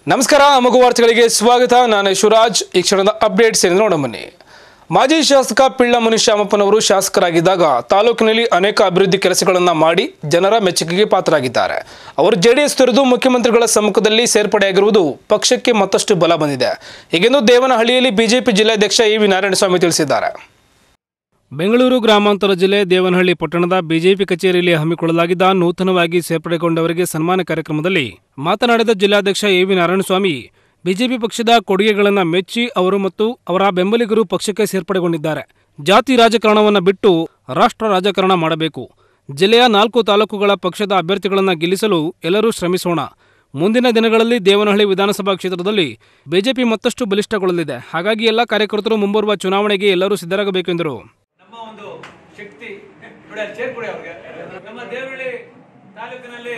ನಮಸ್ಕಾರ ಮಗು ವಾರ್ತೆಗಳಿಗೆ ಸ್ವಾಗತ ನಾನು ಶಿವರಾಜ್ ಈ ಕ್ಷಣದ ಅಪ್ಡೇಟ್ಸ್ ಎಂದು ನೋಡ ಬನ್ನಿ ಮಾಜಿ ಶಾಸಕ ಪಿಳ್ಳ ಮುನಿಶ್ಯಾಮಪ್ಪನವರು ಶಾಸಕರಾಗಿದ್ದಾಗ ತಾಲೂಕಿನಲ್ಲಿ ಅನೇಕ ಅಭಿವೃದ್ಧಿ ಕೆಲಸಗಳನ್ನು ಮಾಡಿ ಜನರ ಮೆಚ್ಚುಗೆಗೆ ಪಾತ್ರರಾಗಿದ್ದಾರೆ ಅವರು ಜೆಡಿಎಸ್ ತೊರೆದು ಮುಖ್ಯಮಂತ್ರಿಗಳ ಸಮ್ಮುಖದಲ್ಲಿ ಸೇರ್ಪಡೆಯಾಗಿರುವುದು ಪಕ್ಷಕ್ಕೆ ಮತ್ತಷ್ಟು ಬಲ ಬಂದಿದೆ ಹೀಗೆಂದು ದೇವನಹಳ್ಳಿಯಲ್ಲಿ ಬಿಜೆಪಿ ಜಿಲ್ಲಾಧ್ಯಕ್ಷ ಇ ವಿ ನಾರಾಯಣಸ್ವಾಮಿ ತಿಳಿಸಿದ್ದಾರೆ ಬೆಂಗಳೂರು ಗ್ರಾಮಾಂತರ ಜಿಲ್ಲೆ ದೇವನಹಳ್ಳಿ ಪಟ್ಟಣದ ಬಿಜೆಪಿ ಕಚೇರಿಯಲ್ಲಿ ಹಮ್ಮಿಕೊಳ್ಳಲಾಗಿದ್ದ ನೂತನವಾಗಿ ಸೇರ್ಪಡೆಗೊಂಡವರಿಗೆ ಸನ್ಮಾನ ಕಾರ್ಯಕ್ರಮದಲ್ಲಿ ಮಾತನಾಡಿದ ಜಿಲ್ಲಾಧ್ಯಕ್ಷ ಎ ವಿ ನಾರಾಯಣಸ್ವಾಮಿ ಬಿಜೆಪಿ ಪಕ್ಷದ ಕೊಡುಗೆಗಳನ್ನು ಮೆಚ್ಚಿ ಅವರು ಮತ್ತು ಅವರ ಬೆಂಬಲಿಗರು ಪಕ್ಷಕ್ಕೆ ಸೇರ್ಪಡೆಗೊಂಡಿದ್ದಾರೆ ಜಾತಿ ರಾಜಕಾರಣವನ್ನು ಬಿಟ್ಟು ರಾಷ್ಟ್ರ ರಾಜಕಾರಣ ಮಾಡಬೇಕು ಜಿಲ್ಲೆಯ ನಾಲ್ಕು ತಾಲೂಕುಗಳ ಪಕ್ಷದ ಅಭ್ಯರ್ಥಿಗಳನ್ನು ಗೆಲ್ಲಿಸಲು ಎಲ್ಲರೂ ಶ್ರಮಿಸೋಣ ಮುಂದಿನ ದಿನಗಳಲ್ಲಿ ದೇವನಹಳ್ಳಿ ವಿಧಾನಸಭಾ ಕ್ಷೇತ್ರದಲ್ಲಿ ಬಿಜೆಪಿ ಮತ್ತಷ್ಟು ಬಲಿಷ್ಠಗೊಳ್ಳಲಿದೆ ಹಾಗಾಗಿ ಎಲ್ಲ ಕಾರ್ಯಕರ್ತರು ಮುಂಬರುವ ಚುನಾವಣೆಗೆ ಎಲ್ಲರೂ ಸಿದ್ಧರಾಗಬೇಕೆಂದರು ನಮ್ಮ ಒಂದು ಶಕ್ತಿ ನೋಡಿ ಅಲ್ಲಿ ಸೇರ್ಕೊಡಿ ಅವ್ರಿಗೆ ನಮ್ಮ ದೇವರಳ್ಳಿ ತಾಲೂಕಿನಲ್ಲಿ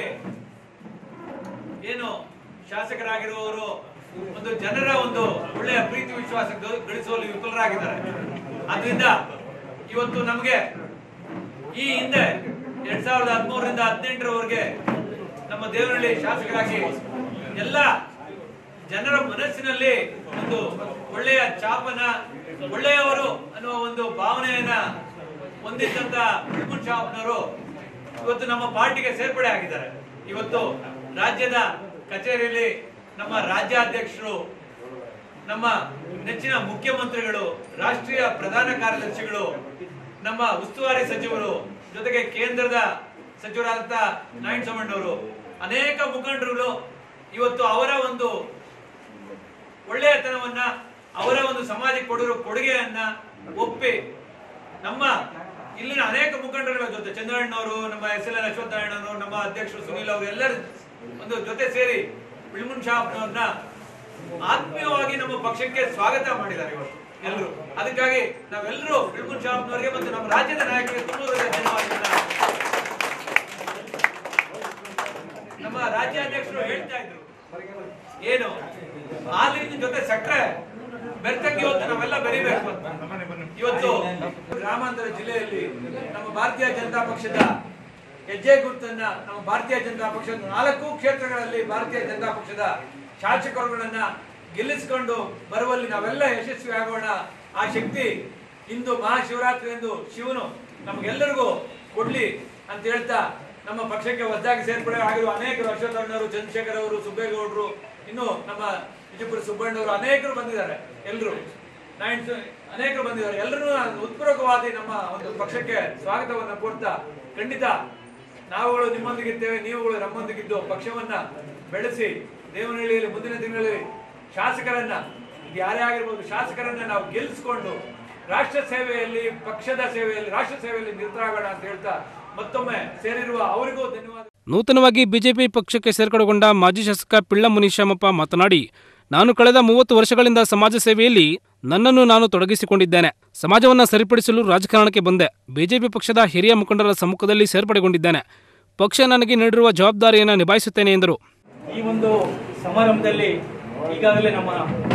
ಏನು ಶಾಸಕರಾಗಿರುವವರು ಒಂದು ಜನರ ಒಂದು ಒಳ್ಳೆಯ ಪ್ರೀತಿ ವಿಶ್ವಾಸ ಗ- ಗಳಿಸುವಲ್ಲಿ ವಿಫಲರಾಗಿದ್ದಾರೆ ಆದ್ರಿಂದ ಇವತ್ತು ನಮಗೆ ಈ ಹಿಂದೆ ಎರಡ್ ಸಾವಿರದ ಹದಿಮೂರರಿಂದ ಹದಿನೆಂಟರವರೆಗೆ ನಮ್ಮ ದೇವರಳ್ಳಿ ಶಾಸಕರಾಗಿ ಎಲ್ಲ ಜನರ ಮನಸ್ಸಿನಲ್ಲಿ ಒಂದು ಒಳ್ಳೆಯ ಚಾಪನ ಒಳ್ಳೆಯವರು ಅನ್ನುವ ಒಂದು ಭಾವನೆಯನ್ನ ಹೊಂದಿದ್ದಂತ ವಿಲ್ಮುನ್ ಶಾಪ್ನವರು ಇವತ್ತು ನಮ್ಮ ಪಾರ್ಟಿಗೆ ಸೇರ್ಪಡೆ ಆಗಿದ್ದಾರೆ ಇವತ್ತು ರಾಜ್ಯದ ಕಚೇರಿಯಲ್ಲಿ ನಮ್ಮ ರಾಜ್ಯಾಧ್ಯಕ್ಷರು ನಮ್ಮ ನೆಚ್ಚಿನ ಮುಖ್ಯಮಂತ್ರಿಗಳು ರಾಷ್ಟ್ರೀಯ ಪ್ರಧಾನ ಕಾರ್ಯದರ್ಶಿಗಳು ನಮ್ಮ ಉಸ್ತುವಾರಿ ಸಚಿವರು ಜೊತೆಗೆ ಕೇಂದ್ರದ ಸಚಿವರಾದಂತ ನಾರಾಯಣ ಸ್ವಾಮಣ್ಣವರು ಅನೇಕ ಮುಖಂಡರುಗಳು ಇವತ್ತು ಅವರ ಒಂದು ಒಳ್ಳೆಯತನವನ್ನ ಅವರ ಒಂದು ಸಮಾಜಕ್ಕೆ ಕೊಡಿರೋ ಕೊಡುಗೆಯನ್ನ ಒಪ್ಪಿ ನಮ್ಮ ಇಲ್ಲಿನ ಅನೇಕ ಮುಖಂಡರುಗಳ ಜೊತೆ ಚಂದ್ರಣ್ಣವರು ನಮ್ಮ ಎಸ್ ಎಲ್ ಎನ್ ಅಶ್ವತ್ಥನಾರಾಯಣವರು ನಮ್ಮ ಅಧ್ಯಕ್ಷರು ಸುನೀಲ್ ಅವರು ಎಲ್ಲರ ಒಂದು ಜೊತೆ ಸೇರಿ ಬಿಳ್ಮುನ್ ಶಾಪ್ನವ್ರನ್ನ ಆತ್ಮೀಯವಾಗಿ ನಮ್ಮ ಪಕ್ಷಕ್ಕೆ ಸ್ವಾಗತ ಮಾಡಿದ್ದಾರೆ ಇವತ್ತು ಎಲ್ಲರೂ ಅದಕ್ಕಾಗಿ ನಾವೆಲ್ಲರೂ ಬಿಳ್ಮುನ್ ಶಾಪ್ನವರಿಗೆ ಮತ್ತು ನಮ್ಮ ರಾಜ್ಯದ ನಾಯಕರಿಗೆ ತುಂಬ ಹೃದಯದ ಧನ್ಯವಾದಗಳನ್ನ ನಮ್ಮ ರಾಜ್ಯಾಧ್ಯಕ್ಷರು ಹೇಳ್ತಾ ಇದ್ರು ಏನು ಹಾಲಿನ ಜೊತೆ ಸಕ್ಕರೆ ಬೆರ್ತಂಗೆ ಇವತ್ತು ನಾವೆಲ್ಲ ಬೆರಿಬೇಕು ಅಂತ ಇವತ್ತು ಗ್ರಾಮಾಂತರ ಜಿಲ್ಲೆಯಲ್ಲಿ ನಮ್ಮ ಭಾರತೀಯ ಜನತಾ ಪಕ್ಷದ ಹೆಜ್ಜೆ ಗುರುತನ್ನ ನಮ್ಮ ಭಾರತೀಯ ಜನತಾ ಪಕ್ಷದ ನಾಲ್ಕು ಕ್ಷೇತ್ರಗಳಲ್ಲಿ ಭಾರತೀಯ ಜನತಾ ಪಕ್ಷದ ಶಾಸಕರುಗಳನ್ನ ಗೆಲ್ಲಿಸಿಕೊಂಡು ಬರುವಲ್ಲಿ ನಾವೆಲ್ಲ ಯಶಸ್ವಿ ಆಗೋಣ ಆ ಶಕ್ತಿ ಇಂದು ಮಹಾಶಿವರಾತ್ರಿ ಎಂದು ಶಿವನು ನಮಗೆಲ್ಲರಿಗೂ ಕೊಡ್ಲಿ ಅಂತ ಹೇಳ್ತಾ ನಮ್ಮ ಪಕ್ಷಕ್ಕೆ ಹೊಸದಾಗಿ ಸೇರ್ಪಡೆ ಆಗಿರುವ ಅನೇಕರು ಅಶ್ವತ್ಥಣ್ಣವರು ಚಂದ್ರಶೇಖರ್ ಅವರು ಸುಬ್ಬೇಗೌಡರು ಇನ್ನು ನಮ್ಮ ವಿಜಯಪುರ ಸುಬ್ಬಣ್ಣವರು ಅನೇಕರು ಬಂದಿದ್ದಾರೆ ಎಲ್ಲರೂ ನಾಯನ್ ಅನೇಕರು ಬಂದಿದ್ದಾರೆ ಎಲ್ಲರೂ ಉತ್ಪೂರ್ವಕವಾದಿ ನಮ್ಮ ಒಂದು ಪಕ್ಷಕ್ಕೆ ಸ್ವಾಗತವನ್ನ ಕೊಡ್ತಾ ಖಂಡಿತ ನಾವುಗಳು ನಿಮ್ಮೊಂದಿಗಿದ್ದೇವೆ ನೀವುಗಳು ನಮ್ಮೊಂದಿಗಿದ್ದು ಪಕ್ಷವನ್ನ ಬೆಳೆಸಿ ದೇವನಹಳ್ಳಿಯಲ್ಲಿ ಮುಂದಿನ ದಿನಗಳಲ್ಲಿ ಶಾಸಕರನ್ನ ಇದು ಯಾರೇ ಆಗಿರ್ಬೋದು ಶಾಸಕರನ್ನ ನಾವು ಗೆಲ್ಲಿಸ್ಕೊಂಡು ರಾಷ್ಟ್ರ ಸೇವೆಯಲ್ಲಿ ಪಕ್ಷದ ಸೇವೆಯಲ್ಲಿ ರಾಷ್ಟ್ರ ಸೇವೆಯಲ್ಲಿ ನಿರತರಾಗೋಣ ಅಂತ ಹೇಳ್ತಾ ಮತ್ತೊಮ್ಮೆ ಸೇರಿರುವ ಅವರಿಗೂ ಧನ್ಯವಾದ ನೂತನವಾಗಿ ಬಿಜೆಪಿ ಪಕ್ಷಕ್ಕೆ ಸೇರ್ಪಡೆಗೊಂಡ ಮಾಜಿ ಶಾಸಕ ಪಿಳ್ಳ ಮುನಿಶ್ಯಾಮಪ್ಪ ಮಾತನಾಡಿ ನಾನು ಕಳೆದ ಮೂವತ್ತು ವರ್ಷಗಳಿಂದ ಸಮಾಜ ಸೇವೆಯಲ್ಲಿ ನನ್ನನ್ನು ನಾನು ತೊಡಗಿಸಿಕೊಂಡಿದ್ದೇನೆ ಸಮಾಜವನ್ನು ಸರಿಪಡಿಸಲು ರಾಜಕಾರಣಕ್ಕೆ ಬಂದೆ ಬಿಜೆಪಿ ಪಕ್ಷದ ಹಿರಿಯ ಮುಖಂಡರ ಸಮ್ಮುಖದಲ್ಲಿ ಸೇರ್ಪಡೆಗೊಂಡಿದ್ದೇನೆ ಪಕ್ಷ ನನಗೆ ನೀಡಿರುವ ಜವಾಬ್ದಾರಿಯನ್ನು ನಿಭಾಯಿಸುತ್ತೇನೆ ಎಂದರು ಈ ಒಂದು ಸಮಾರಂಭದಲ್ಲಿ ಈಗಾಗಲೇ ನಮ್ಮ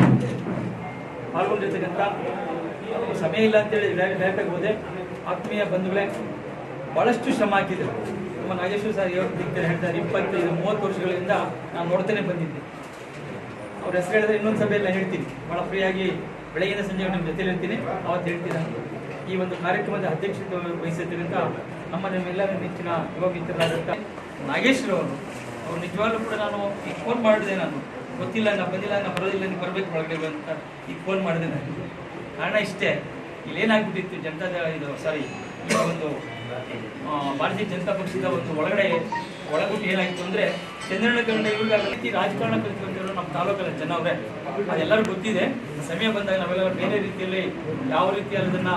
ಪಾಲ್ಗೊಂಡಿರ್ತಕ್ಕಂಥ ಸಮಯ ಇಲ್ಲ ಅಂತೇಳಿ ಡೈರೆಕ್ಟಾಗಿ ಹೋದೆ ಆತ್ಮೀಯ ಬಂಧುಗಳೇ ಭಾಳಷ್ಟು ಶ್ರಮ ಹಾಕಿದ್ರು ನಮ್ಮ ನಾಗೇಶ್ವರ ಸರ್ ಹೇಳ್ತಿದ್ದಾರೆ ಹೇಳ್ತಾರೆ ಇಪ್ಪತ್ತೈದು ಮೂವತ್ತು ವರ್ಷಗಳಿಂದ ನಾನು ನೋಡ್ತಾನೆ ಬಂದಿದ್ದೆ ಅವ್ರ ಹೆಸರು ಹೇಳಿದ್ರೆ ಇನ್ನೊಂದು ಸಭೆಯಲ್ಲಿ ಹೇಳ್ತೀನಿ ಭಾಳ ಫ್ರೀಯಾಗಿ ಬೆಳಗಿನ ಸಂಜೆ ನಿಮ್ಮ ಜೊತೆಲಿ ಇರ್ತೀನಿ ಅವತ್ತು ಹೇಳ್ತೀನಿ ನಾನು. ಈ ಒಂದು ಕಾರ್ಯಕ್ರಮದ ಅಧ್ಯಕ್ಷತೆ ವಹಿಸಿದ್ದರಿಂದ ನಮ್ಮ ನಿಮ್ಮೆಲ್ಲರ ನೆಚ್ಚಿನ ಯುವ ಮಿತ್ರರಾದಂಥ ನಾಗೇಶ್ವರವರು ಅವ್ರು ನಿಜವಾಗ್ಲೂ ಕೂಡ ನಾನು ಈಗ ಫೋನ್ ಮಾಡಿದೆ ನಾನು ಗೊತ್ತಿಲ್ಲ ನಾ ಬಂದಿಲ್ಲ ನಾ ಬರೋದಿಲ್ಲ ನೀವು ಬರಬೇಕು ಒಳಗಡೆ ಅಂತ ಈಗ ಫೋನ್ ಮಾಡಿದೆ ನಾನು ಕಾರಣ ಇಷ್ಟೇ ಇಲ್ಲೇನಾಗ್ಬಿಟ್ಟಿತ್ತು ಜನತಾ ದಳ- ಇದು ಸಾರಿ ಈ ಒಂದು ಆ, ಭಾರತೀಯ ಜನತಾ ಪಕ್ಷದ ಒಂದು ಒಳಗಡೆ ಒಳಗುಟ್ಟು ಏನಾಯ್ತು ಅಂದ್ರೆ ಚಂದ್ರಣ್ಣ ಕನ್ನಡ ಇವ್ರಿಗೆ ಆ ರೀತಿ ರಾಜಕಾರಣ ಕಲಿತು ಬಂದಿರೋ ನಮ್ಮ ತಾಲೂಕಲ್ಲಿ ಜನ ಅವರೇ ಅದೆಲ್ಲರೂ ಗೊತ್ತಿದೆ ಸಮಯ ಬಂದಾಗ ನಾವೆಲ್ಲ ಬೇರೆ ರೀತಿಯಲ್ಲಿ ಯಾವ ರೀತಿಯಲ್ಲಿ ಅದನ್ನ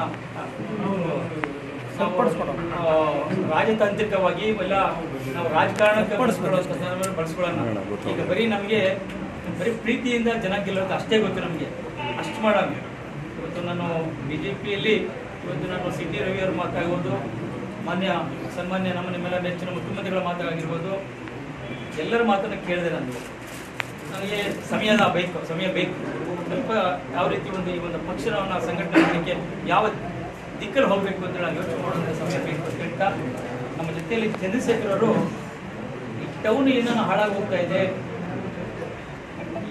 ನಾವು, ಆ, ರಾಜತಾಂತ್ರಿಕವಾಗಿ ಇವೆಲ್ಲ ನಾವು ರಾಜಕಾರಣಕ್ಕೆ ಬಳಸ್ಕೊಳ್ಳೋ ಬಳಸ್ಕೊಳ್ಳೋಣ ಈಗ ಬರೀ ನಮಗೆ ಬರೀ ಪ್ರೀತಿಯಿಂದ ಜನ ಗೆಲ್ಲೋದು ಅಷ್ಟೇ ಗೊತ್ತು ನಮಗೆ ಅಷ್ಟು ಮಾಡೋಣ ಇವತ್ತು ನಾನು ಬಿ ಜೆ ಪಿಯಲ್ಲಿ ಇವತ್ತು ನಾನು ಸಿ ಟಿ ರವಿ ಅವ್ರ ಮಾತಾಗ್ಬೋದು ಮಾನ್ಯ ಸನ್ಮಾನ್ಯ ನಮ್ಮ ನಿಮ್ಮೆಲ್ಲ ನೆಚ್ಚಿನ ಮುಖ್ಯಮಂತ್ರಿಗಳ ಮಾತಾಗಿರ್ಬೋದು ಎಲ್ಲರ ಮಾತನ್ನು ಕೇಳಿದೆ ನಾನು ನನಗೆ ಸಮಯದ ಬೇಕು ಸಮಯ ಬೇಕು ಸ್ವಲ್ಪ ಯಾವ ರೀತಿ ಒಂದು ಈ ಒಂದು ಪಕ್ಷವನ್ನು ಸಂಘಟನೆ ಮಾಡಲಿಕ್ಕೆ ಯಾವ ದಿಕ್ಕಲ್ಲಿ ಹೋಗಬೇಕು ಅಂತ ನಾನು ಯೋಚನೆ ಮಾಡೋದಕ್ಕೆ ಸಮಯ ಬೇಕು ಅಂತ ಹೇಳ್ತಾ ನಮ್ಮ ಜೊತೆಯಲ್ಲಿ ಚಂದ್ರಶೇಖರ್ ಅವರು ಈ ಟೌನ್ ಏನೇನೋ ಹಾಳಾಗಿ ಹೋಗ್ತಾ ಇದೆ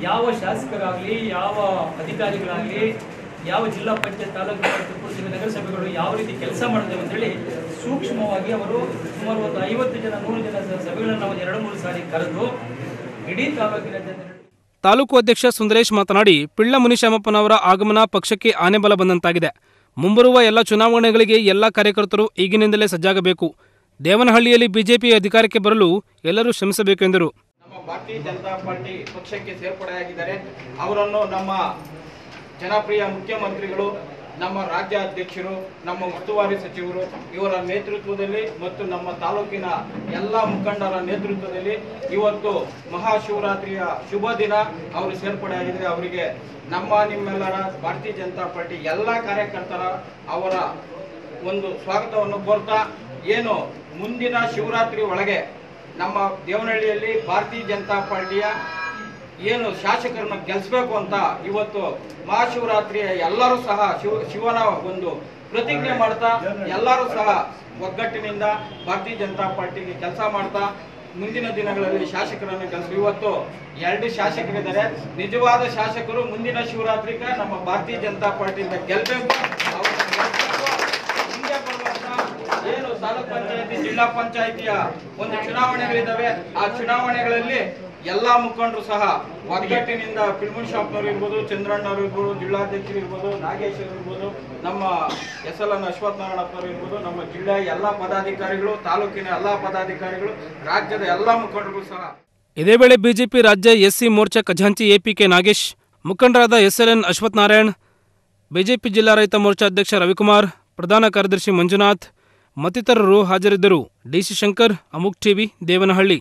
ಯಾವ ಶಾಸಕರಾಗಲಿ ಯಾವ ಅಧಿಕಾರಿಗಳಾಗಲಿ ಯಾವ ಜಿಲ್ಲಾ ಪಂಚಾಯತ್ ತಾಲೂಕು ಪಂಚಾಯತ್ ಪುರಸಭೆ ನಗರಸಭೆಗಳು ಯಾವ ರೀತಿ ಕೆಲಸ ಮಾಡ್ತೇವೆ ಅಂತೇಳಿ ಸೂಕ್ಷ್ಮವಾಗಿ ಅವರು ಸುಮಾರು ಒಂದು ಐವತ್ತು ಜನ ನೂರು ಜನ ಸ- ಸಭೆಗಳನ್ನು ಒಂದು ಎರಡು ಮೂರು ಸಾರಿ ಕರೆದು ಇಡೀ ತಾಲೂಕಿನ ಜನರು ತಾಲೂಕು ಅಧ್ಯಕ್ಷ ಸುಂದರೇಶ್ ಮಾತನಾಡಿ ಪಿಳ್ಳ ಮುನಿಶಾಮಪ್ಪನವರ ಆಗಮನ ಪಕ್ಷಕ್ಕೆ ಆನೆಬಲ ಬಂದಂತಾಗಿದೆ ಮುಂಬರುವ ಎಲ್ಲ ಚುನಾವಣೆಗಳಿಗೆ ಎಲ್ಲ ಕಾರ್ಯಕರ್ತರು ಈಗಿನಿಂದಲೇ ಸಜ್ಜಾಗಬೇಕು ದೇವನಹಳ್ಳಿಯಲ್ಲಿ ಬಿಜೆಪಿ ಅಧಿಕಾರಕ್ಕೆ ಬರಲು ಎಲ್ಲರೂ ಶ್ರಮಿಸಬೇಕು ಎಂದರು ನಮ್ಮ ಭಾರತೀಯ ಜನತಾ ಪಾರ್ಟಿ ಪಕ್ಷಕ್ಕೆ ಸೇರ್ಪಡೆಯಾಗಿದ್ದಾರೆ ಅವರನ್ನು ನಮ್ಮ ಜನಪ್ರಿಯ ಮುಖ್ಯಮಂತ್ರಿಗಳು ನಮ್ಮ ರಾಜ್ಯಾಧ್ಯಕ್ಷರು ನಮ್ಮ ಉಸ್ತುವಾರಿ ಸಚಿವರು ಇವರ ನೇತೃತ್ವದಲ್ಲಿ ಮತ್ತು ನಮ್ಮ ತಾಲೂಕಿನ ಎಲ್ಲ ಮುಖಂಡರ ನೇತೃತ್ವದಲ್ಲಿ ಇವತ್ತು ಮಹಾಶಿವರಾತ್ರಿಯ ಶುಭ ದಿನ ಅವರು ಸೇರ್ಪಡೆಯಾಗಿದ್ದಾರೆ ಅವರಿಗೆ ನಮ್ಮ ನಿಮ್ಮೆಲ್ಲರ ಭಾರತೀಯ ಜನತಾ ಪಾರ್ಟಿ ಎಲ್ಲ ಕಾರ್ಯಕರ್ತರ ಅವರ ಒಂದು ಸ್ವಾಗತವನ್ನು ಕೋರ್ತಾ ಏನು ಮುಂದಿನ ಶಿವರಾತ್ರಿ ಒಳಗೆ ನಮ್ಮ ದೇವನಹಳ್ಳಿಯಲ್ಲಿ ಭಾರತೀಯ ಜನತಾ ಪಾರ್ಟಿಯ ಏನು ಶಾಸಕರನ್ನು ಗೆಲ್ಲಿಸಬೇಕು ಅಂತ ಇವತ್ತು ಮಹಾಶಿವರಾತ್ರಿಯ ಎಲ್ಲರೂ ಸಹ ಶಿವ ಶಿವನ ಒಂದು ಪ್ರತಿಜ್ಞೆ ಮಾಡ್ತಾ ಎಲ್ಲರೂ ಸಹ ಒಗ್ಗಟ್ಟಿನಿಂದ ಭಾರತೀಯ ಜನತಾ ಪಾರ್ಟಿಗೆ ಕೆಲಸ ಮಾಡ್ತಾ ಮುಂದಿನ ದಿನಗಳಲ್ಲಿ ಶಾಸಕರನ್ನು ಗೆಲ್ಲಿಸಿ ಇವತ್ತು ಎರಡು ಶಾಸಕರಿದ್ದಾರೆ ನಿಜವಾದ ಶಾಸಕರು ಮುಂದಿನ ಶಿವರಾತ್ರಿಗೆ ನಮ್ಮ ಭಾರತೀಯ ಜನತಾ ಪಾರ್ಟಿಯಿಂದ ಗೆಲ್ಲಬೇಕು ಅವ್ರನ್ನ ಗೆಲ್ಸ್ಬೇಕು. ಹಿಂದೆ ಬರುವಂತ ಏನು ತಾಲೂಕ್ ಪಂಚಾಯತಿ ಜಿಲ್ಲಾ ಪಂಚಾಯತಿಯ ಒಂದು ಚುನಾವಣೆಗಳಿದ್ದಾವೆ ಆ ಚುನಾವಣೆಗಳಲ್ಲಿ ಎಲ್ಲಾ ಮುಖಂಡರು ಸಹ ಒಗ್ಗಟ್ಟಿನಿಂದ ಪಿಲ್ಮುನ್ ಶಾಪ್ನವ್ರು ಇರ್ಬೋದು ಚಂದ್ರಣ್ಣವ್ರು ಇರ್ಬೋದು ಜಿಲ್ಲಾಧ್ಯಕ್ಷರು ಇರ್ಬೋದು ನಾಗೇಶ್ ಇರ್ಬೋದು ನಮ್ಮ ಎಸ್ ಎಲ್ ಎನ್ ಅಶ್ವಥ್ ನಾರಾಯಣಪ್ಪನವರು ಇರ್ಬೋದು ನಮ್ಮ ಜಿಲ್ಲೆಯ ಎಲ್ಲಾ ಪದಾಧಿಕಾರಿಗಳು ತಾಲೂಕಿನ ಎಲ್ಲಾ ಪದಾಧಿಕಾರಿಗಳು ರಾಜ್ಯದ ಎಲ್ಲಾ ಮುಖಂಡರು ಸಹ ಇದೇ ವೇಳೆ ಬಿಜೆಪಿ ರಾಜ್ಯ ಎಸ್ಸಿ ಮೋರ್ಚಾ ಖಜಾಂಚಿ ಎಪಿಕೆ ನಾಗೇಶ್ ಮುಖಂಡರಾದ ಎಸ್ಎಲ್ಎನ್ ಅಶ್ವಥ್ ನಾರಾಯಣ್ ಬಿಜೆಪಿ ಜಿಲ್ಲಾ ರೈತ ಮೋರ್ಚಾ ಅಧ್ಯಕ್ಷ ರವಿಕುಮಾರ್ ಪ್ರಧಾನ ಕಾರ್ಯದರ್ಶಿ ಮಂಜುನಾಥ್ ಮತ್ತಿತರರು ಹಾಜರಿದ್ದರು ಡಿಸಿ ಶಂಕರ್ ಅಮುಕ್ ಟಿವಿ ದೇವನಹಳ್ಳಿ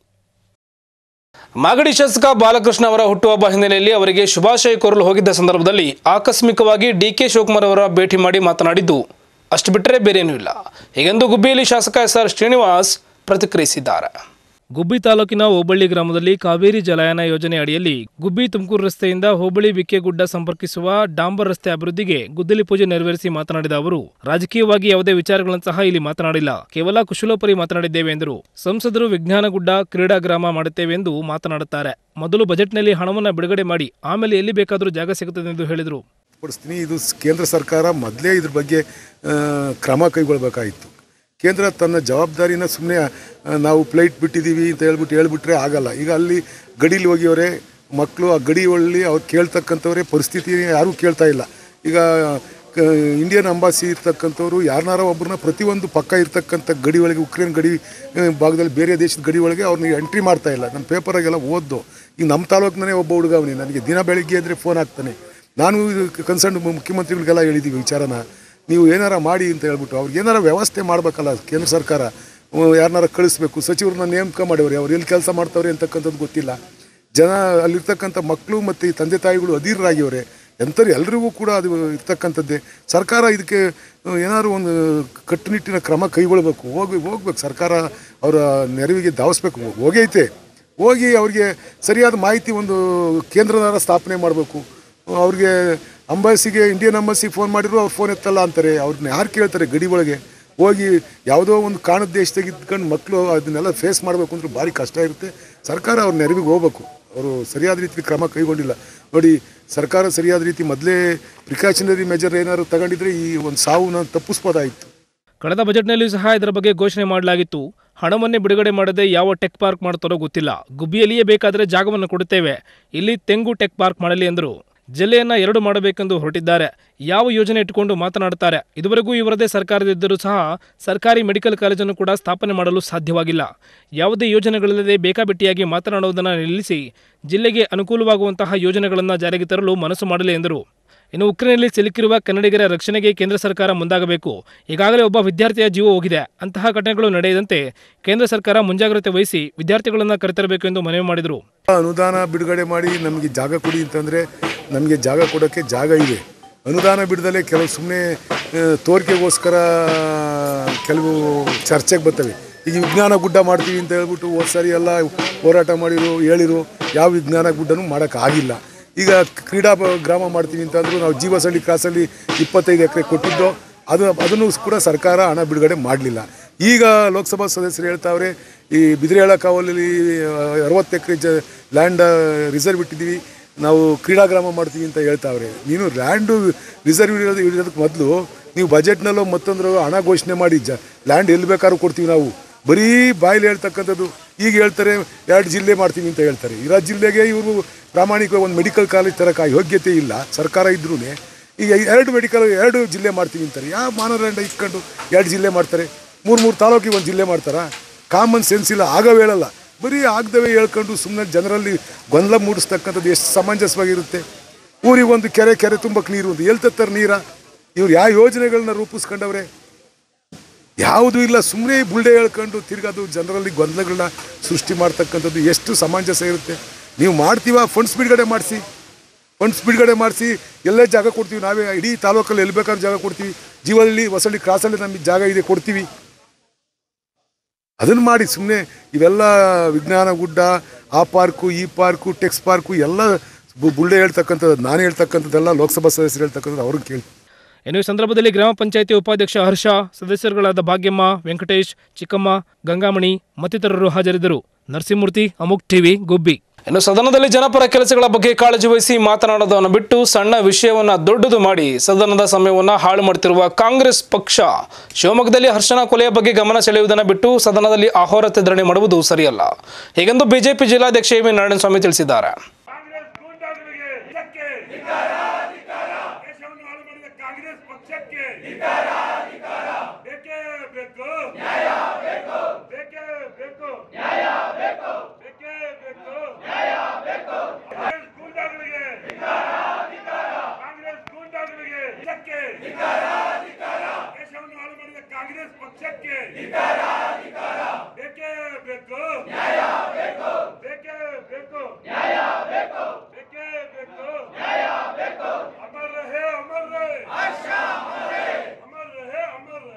ಮಾಗಡಿ ಶಾಸಕ ಬಾಲಕೃಷ್ಣ ಅವರ ಹುಟ್ಟುಹಬ್ಬ ಹಿನ್ನೆಲೆಯಲ್ಲಿ ಅವರಿಗೆ ಶುಭಾಶಯ ಕೋರಲು ಹೋಗಿದ್ದ ಸಂದರ್ಭದಲ್ಲಿ ಆಕಸ್ಮಿಕವಾಗಿ ಡಿಕೆ ಶಿವಕುಮಾರ್ ಅವರ ಭೇಟಿ ಮಾಡಿ ಮಾತನಾಡಿದ್ದು ಅಷ್ಟು ಬಿಟ್ಟರೆ ಬೇರೇನೂ ಇಲ್ಲ ಹೀಗೆಂದು ಗುಬ್ಬಿಯಲ್ಲಿ ಶಾಸಕ ಎಸ್ ಆರ್ ಶ್ರೀನಿವಾಸ್ ಪ್ರತಿಕ್ರಿಯಿಸಿದ್ದಾರೆ ಗುಬ್ಬಿ ತಾಲೂಕಿನ ಹೋಬಳ್ಳಿ ಗ್ರಾಮದಲ್ಲಿ ಕಾವೇರಿ ಜಲಾಯನ ಯೋಜನೆ ಅಡಿಯಲ್ಲಿ ಗುಬ್ಬಿ ತುಮಕೂರು ರಸ್ತೆಯಿಂದ ಹೋಬಳಿ ವಿಕ್ಕೆಗುಡ್ಡ ಸಂಪರ್ಕಿಸುವ ಡಾಂಬರ್ ರಸ್ತೆ ಅಭಿವೃದ್ಧಿಗೆ ಗುದ್ದಲಿ ಪೂಜೆ ನೆರವೇರಿಸಿ ಮಾತನಾಡಿದ ಅವರು ರಾಜಕೀಯವಾಗಿ ಯಾವುದೇ ವಿಚಾರಗಳನ್ನು ಸಹ ಇಲ್ಲಿ ಮಾತನಾಡಿಲ್ಲ ಕೇವಲ ಕುಶಲೋಪರಿ ಮಾತನಾಡಿದ್ದೇವೆ ಎಂದರು ಸಂಸದರು ವಿಜ್ಞಾನಗುಡ್ಡ ಕ್ರೀಡಾ ಗ್ರಾಮ ಮಾಡುತ್ತೇವೆ ಎಂದು ಮಾತನಾಡುತ್ತಾರೆ ಮೊದಲು ಬಜೆಟ್ನಲ್ಲಿ ಹಣವನ್ನು ಬಿಡುಗಡೆ ಮಾಡಿ ಆಮೇಲೆ ಎಲ್ಲಿ ಬೇಕಾದರೂ ಜಾಗ ಸಿಗುತ್ತದೆ ಎಂದು ಹೇಳಿದರು ಪಡಿಸ್ತೀನಿ ಇದು ಸ್- ಕೇಂದ್ರ ಸರ್ಕಾರ ಮೊದಲೇ ಇದ್ರ ಬಗ್ಗೆ ಆ, ಕ್ರಮ ಕೈಗೊಳ್ಬೇಕಾಗಿತ್ತು ಕೇಂದ್ರ ತನ್ನ ಜವಾಬ್ದಾರಿನ ಸುಮ್ಮನೆ ನಾವು ಫ್ಲೈಟ್ ಬಿಟ್ಟಿದ್ದೀವಿ ಅಂತ ಹೇಳ್ಬಿಟ್ಟು ಹೇಳ್ಬಿಟ್ರೆ ಆಗಲ್ಲ ಈಗ ಅಲ್ಲಿ ಗಡೀಲಿ ಹೋಗಿಯವರೇ ಮಕ್ಕಳು ಆ ಗಡಿ ಒಳ್ಳಿ ಅವ್ರು ಕೇಳ್ತಕ್ಕಂಥವ್ರೆ ಪರಿಸ್ಥಿತಿ ಯಾರೂ ಕೇಳ್ತಾ ಇಲ್ಲ ಈಗ ಕ- ಇಂಡಿಯನ್ ಅಂಬಾಸಿ ಇರ್ತಕ್ಕಂಥವ್ರು ಯಾರನ್ನಾರ ಒಬ್ಬರನ್ನ ಪ್ರತಿಯೊಂದು ಪಕ್ಕ ಇರ್ತಕ್ಕಂಥ ಗಡಿ ಒಳಗೆ ಉಕ್ರೇನ್ ಗಡಿ ಆ, ಭಾಗದಲ್ಲಿ ಬೇರೆ ದೇಶದ ಗಡಿ ಒಳಗೆ ಅವ್ರನ್ನ ಎಂಟ್ರಿ ಮಾಡ್ತಾ ಇಲ್ಲ ನಮ್ಮ ಪೇಪರಾಗೆಲ್ಲ ಓದ್ದು ಈಗ ನಮ್ಮ ತಾಲೂಕಿನೇ ಒಬ್ಬ ಹುಡುಗ ಅವನೇ ನನಗೆ ದಿನ ಬೆಳಿಗ್ಗೆ ಅಂದರೆ ಫೋನ್ ಹಾಕ್ತಾನೆ ನಾನು ಇದು ಕನ್ಸರ್ನ್ ಮುಖ್ಯಮಂತ್ರಿಗಳಿಗೆಲ್ಲ ಹೇಳಿದ್ದೀವಿ ವಿಚಾರನ ನೀವು ಏನಾರ ಮಾಡಿ ಅಂತ ಹೇಳ್ಬಿಟ್ಟು ಅವ್ರಿಗೆ ಏನಾರ ವ್ಯವಸ್ಥೆ ಮಾಡಬೇಕಲ್ಲ ಕೇಂದ್ರ ಸರ್ಕಾರ ಯಾರನ್ನಾರ ಕಳಿಸ್ಬೇಕು ಸಚಿವರನ್ನ ನೇಮಕ ಮಾಡಿವ್ರಿ ಅವ್ರು ಎಲ್ಲಿ ಕೆಲಸ ಮಾಡ್ತಾವ್ರೆ ಅಂತಕ್ಕಂಥದ್ದು ಗೊತ್ತಿಲ್ಲ ಜನ ಅಲ್ಲಿರ್ತಕ್ಕಂಥ ಮಕ್ಕಳು ಮತ್ತು ಈ ತಂದೆ ತಾಯಿಗಳು ಅಧೀರರಾಗಿವ್ರೆ ಎಂಥವ್ರು ಎಲ್ರಿಗೂ ಕೂಡ ಅದು ಇರ್ತಕ್ಕಂಥದ್ದೇ ಸರ್ಕಾರ ಇದಕ್ಕೆ ಏನಾದ್ರು ಒಂದು ಕಟ್ಟುನಿಟ್ಟಿನ ಕ್ರಮ ಕೈಗೊಳ್ಬೇಕು ಹೋಗಿ ಹೋಗ್ಬೇಕು ಸರ್ಕಾರ ಅವರ ನೆರವಿಗೆ ಧಾವಿಸ್ಬೇಕು ಹೋಗೈತೆ ಹೋಗಿ ಅವ್ರಿಗೆ ಸರಿಯಾದ ಮಾಹಿತಿ ಒಂದು ಕೇಂದ್ರನಾರ ಸ್ಥಾಪನೆ ಮಾಡಬೇಕು ಅವ್ರಿಗೆ ಅಂಬಾಸಿಗೆ ಇಂಡಿಯನ್ ಅಂಬಾಸಿಗೆ ಫೋನ್ ಮಾಡಿದ್ರು ಅವ್ರು ಫೋನ್ ಎತ್ತಲ್ಲ ಅಂತಾರೆ ಅವ್ರನ್ನ ಯಾರು ಕೇಳ್ತಾರೆ ಗಡಿ ಒಳಗೆ ಹೋಗಿ ಯಾವುದೋ ಒಂದು ಕಾಣದ ದೇಶದಾಗ ಇದ್ಕೊಂಡು ಮಕ್ಕಳು ಅದನ್ನೆಲ್ಲ ಫೇಸ್ ಮಾಡಬೇಕು ಅಂದ್ರೆ ಭಾರಿ ಕಷ್ಟ ಇರುತ್ತೆ ಸರ್ಕಾರ ಅವ್ರ ನೆರವಿಗೆ ಹೋಗ್ಬೇಕು ಅವರು ಸರಿಯಾದ ರೀತಿ ಕ್ರಮ ಕೈಗೊಂಡಿಲ್ಲ ನೋಡಿ ಸರ್ಕಾರ ಸರಿಯಾದ ರೀತಿ ಮೊದಲೇ ಪ್ರಿಕಾಷನರಿ ಮೆಜರ್ ಏನಾದ್ರು ತಗೊಂಡಿದ್ರೆ ಈ ಒಂದು ಸಾವನ್ನ ತಪ್ಪಿಸ್ಬೋದಾಯಿತು ಕಳೆದ ಬಜೆಟ್ನಲ್ಲಿಯೂ ಸಹ ಇದರ ಬಗ್ಗೆ ಘೋಷಣೆ ಮಾಡಲಾಗಿತ್ತು ಹಣವನ್ನೇ ಬಿಡುಗಡೆ ಮಾಡದೆ ಯಾವ ಟೆಕ್ ಪಾರ್ಕ್ ಮಾಡ್ತಾರೋ ಗೊತ್ತಿಲ್ಲ ಗುಬ್ಬಿಯಲ್ಲಿಯೇ ಬೇಕಾದರೆ ಜಾಗವನ್ನು ಕೊಡುತ್ತೇವೆ ಇಲ್ಲಿ ತೆಂಗು ಟೆಕ್ ಪಾರ್ಕ್ ಮಾಡಲಿ ಎಂದರು ಜಿಲ್ಲೆಯನ್ನ ಎರಡು ಮಾಡಬೇಕೆಂದು ಹೊರಟಿದ್ದಾರೆ ಯಾವ ಯೋಜನೆ ಇಟ್ಟುಕೊಂಡು ಮಾತನಾಡುತ್ತಾರೆ ಇದುವರೆಗೂ ಇವರದೇ ಸರ್ಕಾರದಿದ್ದರೂ ಸಹ ಸರ್ಕಾರಿ ಮೆಡಿಕಲ್ ಕಾಲೇಜನ್ನು ಕೂಡ ಸ್ಥಾಪನೆ ಮಾಡಲು ಸಾಧ್ಯವಾಗಿಲ್ಲ ಯಾವುದೇ ಯೋಜನೆಗಳಿಲ್ಲದೆ ಬೇಕಾಬಿಟ್ಟಿಯಾಗಿ ಮಾತನಾಡುವುದನ್ನು ನಿಲ್ಲಿಸಿ ಜಿಲ್ಲೆಗೆ ಅನುಕೂಲವಾಗುವಂತಹ ಯೋಜನೆಗಳನ್ನು ಜಾರಿಗೆ ತರಲು ಮನಸ್ಸು ಮಾಡಲಿ ಎಂದರು ಇನ್ನು ಉಕ್ರೇನ್ನಲ್ಲಿ ಸಿಲುಕಿರುವ ಕನ್ನಡಿಗರ ರಕ್ಷಣೆಗೆ ಕೇಂದ್ರ ಸರ್ಕಾರ ಮುಂದಾಗಬೇಕು ಈಗಾಗಲೇ ಒಬ್ಬ ವಿದ್ಯಾರ್ಥಿಯ ಜೀವ ಹೋಗಿದೆ ಅಂತಹ ಘಟನೆಗಳು ನಡೆಯದಂತೆ ಕೇಂದ್ರ ಸರ್ಕಾರ ಮುಂಜಾಗ್ರತೆ ವಹಿಸಿ ವಿದ್ಯಾರ್ಥಿಗಳನ್ನು ಕರೆತರಬೇಕು ಎಂದು ಮನವಿ ಮಾಡಿದರು ಅನುದಾನ ಬಿಡುಗಡೆ ಮಾಡಿ ನಮಗೆ ಜಾಗ ಕೊಡಿ ಅಂತಂದರೆ ನಮಗೆ ಜಾಗ ಕೊಡೋಕ್ಕೆ ಜಾಗ ಇದೆ ಅನುದಾನ ಬಿಡದಲ್ಲೇ ಕೆಲವು ಸುಮ್ಮನೆ ತೋರಿಕೆಗೋಸ್ಕರ ಕೆಲವು ಚರ್ಚೆಗೆ ಬರ್ತವೆ ಈಗ ವಿಜ್ಞಾನ ಗುಡ್ಡ ಮಾಡ್ತೀವಿ ಅಂತ ಹೇಳ್ಬಿಟ್ಟು ಹೋದ ಸಾರಿ ಎಲ್ಲ ಹೋರಾಟ ಮಾಡಿರು ಹೇಳಿರು ಯಾವ ವಿಜ್ಞಾನ ಗುಡ್ಡನೂ ಮಾಡೋಕ್ಕಾಗಿಲ್ಲ ಈಗ ಕ್ರೀಡಾ ಬ- ಗ್ರಾಮ ಮಾಡ್ತೀವಿ ಅಂತಂದ್ರು ನಾವು ಜೀವಸಳ್ಳಿ ಕ್ರಾಸಲ್ಲಿ ಇಪ್ಪತ್ತೈದು ಎಕರೆ ಕೊಟ್ಟಿದ್ದೋ ಅದು ಅದನ್ನು ಕೂಡ ಸರ್ಕಾರ ಹಣ ಬಿಡುಗಡೆ ಮಾಡಲಿಲ್ಲ ಈಗ ಲೋಕಸಭಾ ಸದಸ್ಯರು ಹೇಳ್ತಾವ್ರೆ ಈ ಬಿದಿರೇಳ ಕಾವಲಲ್ಲಿ ಅರವತ್ತು ಎಕರೆ ಜ ಲ್ಯಾಂಡ್ ರಿಸರ್ವ್ ಇಟ್ಟಿದ್ದೀವಿ ನಾವು ಕ್ರೀಡಾಗ್ರಾಮ ಮಾಡ್ತೀವಿ ಅಂತ ಹೇಳ್ತಾವ್ರೆ ನೀನು ಲ್ಯಾಂಡು ರಿಸರ್ವ್ ಇಡೋದು ಇಡೋದಕ್ಕೆ ಮೊದಲು ನೀವು ಬಜೆಟ್ನಲ್ಲೋ ಮತ್ತೊಂದ್ರ ಹಣ ಘೋಷಣೆ ಮಾಡಿ ಜ ಲ್ಯಾಂಡ್ ಎಲ್ಲಿ ಬೇಕಾದ್ರೂ ಕೊಡ್ತೀವಿ ನಾವು ಬರೀ ಬಾಯಲ್ಲಿ ಹೇಳ್ತಕ್ಕಂಥದ್ದು ಈಗ ಹೇಳ್ತಾರೆ ಎರಡು ಜಿಲ್ಲೆ ಮಾಡ್ತೀವಿ ಅಂತ ಹೇಳ್ತಾರೆ ಇರೋ ಜಿಲ್ಲೆಗೆ ಇವರು ಪ್ರಾಮಾಣಿಕವಾಗಿ ಒಂದು ಮೆಡಿಕಲ್ ಕಾಲೇಜ್ ತರಕ ಯೋಗ್ಯತೆ ಇಲ್ಲ ಸರ್ಕಾರ ಇದ್ರೂ ಈಗ ಎರಡು ಮೆಡಿಕಲ್ ಎರಡು ಜಿಲ್ಲೆ ಮಾಡ್ತೀವಿ ಅಂತಾರೆ ಯಾವ ಮಾನದಂಡ ಇಟ್ಕೊಂಡು ಎರಡು ಜಿಲ್ಲೆ ಮಾಡ್ತಾರೆ ಮೂರು ಮೂರು ತಾಲೂಕಿಗೆ ಒಂದು ಜಿಲ್ಲೆ ಮಾಡ್ತಾರಾ ಕಾಮನ್ ಸೆನ್ಸ್ ಇಲ್ಲ ಆಗವೇ ಹೇಳಲ್ಲ ಬರೀ ಆಗದವೇ ಹೇಳ್ಕೊಂಡು ಸುಮ್ಮನೆ ಜನರಲ್ಲಿ ಗೊಂದಲ ಮೂಡಿಸ್ತಕ್ಕಂಥದ್ದು ಎಷ್ಟು ಸಮಂಜಸವಾಗಿರುತ್ತೆ ಊರಿಗೆ ಒಂದು ಕೆರೆ ಕೆರೆ ತುಂಬಕ್ಕೆ ನೀರು ಒಂದು ಎಲ್ಲಿ ತತ್ತಾರೆ ನೀರ ಇವ್ರು ಯಾವ ಯೋಜನೆಗಳನ್ನ ರೂಪಿಸ್ಕೊಂಡವ್ರೆ ಯಾವುದೂ ಇಲ್ಲ ಸುಮ್ಮನೆ ಬುಲ್ಡೆ ಹೇಳ್ಕೊಂಡು ತಿರ್ಗದು ಜನರಲ್ಲಿ ಗೊಂದಲಗಳನ್ನ ಸೃಷ್ಟಿ ಮಾಡ್ತಕ್ಕಂಥದ್ದು ಎಷ್ಟು ಸಮಂಜಸ ಇರುತ್ತೆ ನೀವು ಮಾಡ್ತೀವ ಫಂಡ್ಸ್ ಬಿಡುಗಡೆ ಮಾಡಿಸಿ ಫಂಡ್ಸ್ ಬಿಡುಗಡೆ ಮಾಡಿಸಿ ಎಲ್ಲೇ ಜಾಗ ಕೊಡ್ತೀವಿ ನಾವೇ ಇಡೀ ತಾಲೂಕಲ್ಲಿ ಎಲ್ಲಿ ಬೇಕಾದ್ರೂ ಜಾಗ ಕೊಡ್ತೀವಿ ಜೀವಲ್ಲಿ ಹೊಸಳ್ಳಿ ಕ್ರಾಸಲ್ಲಿ ನಮಗೆ ಜಾಗ ಇದೆ ಕೊಡ್ತೀವಿ ಅದನ್ನು ಮಾಡಿ ಸುಮ್ಮನೆ ಇವೆಲ್ಲ ವಿಜ್ಞಾನ ಗುಡ್ಡ ಆ ಪಾರ್ಕು ಈ ಪಾರ್ಕು ಟೆಕ್ಸ್ ಪಾರ್ಕು ಎಲ್ಲ ಬು- ಬುಲ್ಡೆ ಹೇಳ್ತಕ್ಕಂಥದ್ದು ನಾನು ಹೇಳ್ತಕ್ಕಂಥದ್ದೆಲ್ಲ ಲೋಕಸಭಾ ಸದಸ್ಯರು ಹೇಳ್ತಕ್ಕಂಥದ್ದು ಅವ್ರಿಗೆ ಕೇಳಿ ಇನ್ನು ಈ ಸಂದರ್ಭದಲ್ಲಿ ಗ್ರಾಮ ಪಂಚಾಯಿತಿ ಉಪಾಧ್ಯಕ್ಷ ಹರ್ಷ ಸದಸ್ಯರುಗಳಾದ ಭಾಗ್ಯಮ್ಮ ವೆಂಕಟೇಶ್ ಚಿಕ್ಕಮ್ಮ ಗಂಗಾಮಣಿ ಮತ್ತಿತರರು ಹಾಜರಿದ್ದರು ನರಸಿಂಹಮೂರ್ತಿ ಅಮುಕ್ ಟಿವಿ ಗುಬ್ಬಿ ಇನ್ನು ಸದನದಲ್ಲಿ ಜನಪರ ಕೆಲಸಗಳ ಬಗ್ಗೆ ಕಾಳಜಿ ವಹಿಸಿ ಮಾತನಾಡೋದನ್ನು ಬಿಟ್ಟು ಸಣ್ಣ ವಿಷಯವನ್ನ ದೊಡ್ಡದು ಮಾಡಿ ಸದನದ ಸಮಯವನ್ನ ಹಾಳು ಮಾಡುತ್ತಿರುವ ಕಾಂಗ್ರೆಸ್ ಪಕ್ಷ ಶಿವಮೊಗ್ಗದಲ್ಲಿ ಹರ್ಷನ ಕೊಲೆಯ ಬಗ್ಗೆ ಗಮನ ಸೆಳೆಯುವುದನ್ನು ಬಿಟ್ಟು ಸದನದಲ್ಲಿ ಅಹೋರಾತ್ರಿ ಧರಣಿ ಮಾಡುವುದು ಸರಿಯಲ್ಲ ಹೀಗೆಂದು ಬಿಜೆಪಿ ಜಿಲ್ಲಾಧ್ಯಕ್ಷ ಎಂ ನಾರಾಯಣಸ್ವಾಮಿ ತಿಳಿಸಿದ್ದಾರೆ ಕಾಂಗ್ರೆಸ್ ಗೂಂಡಾಗಳಿಗೆ ಇದಕ್ಕೆ ದೇಶವನ್ನು ಹಾಳು ಮಾಡಿದ ಕಾಂಗ್ರೆಸ್ ಪಕ್ಷಕ್ಕೆ ಬೇಕೇ ಬೇಕು ಬೇಕೇ ಬೇಕು ಬೇಕೇ ಬೇಕು ಕಾಂಗ್ರೆಸ್ ಗೂಂಡಾಗಳಿಗೆ ಕಾಂಗ್ರೆಸ್ ಗೂಂಡಾಗಳಿಗೆ ಇದಕ್ಕೆ ದೇಶವನ್ನು ಹಾಳು ಮಾಡಿದ ಕಾಂಗ್ರೆಸ್ ಪಕ್ಷಕ್ಕೆ ಬೇಕೇ ಬೇಕು ಬೇಕೇ ಬೇಕು ಬೇಕೇ ಬೇಕು ಅಮರ್ ರಹೇ ಅಮರ್ ರಹೇ ಅಮರ್ ರಹೇ ಅಮರ್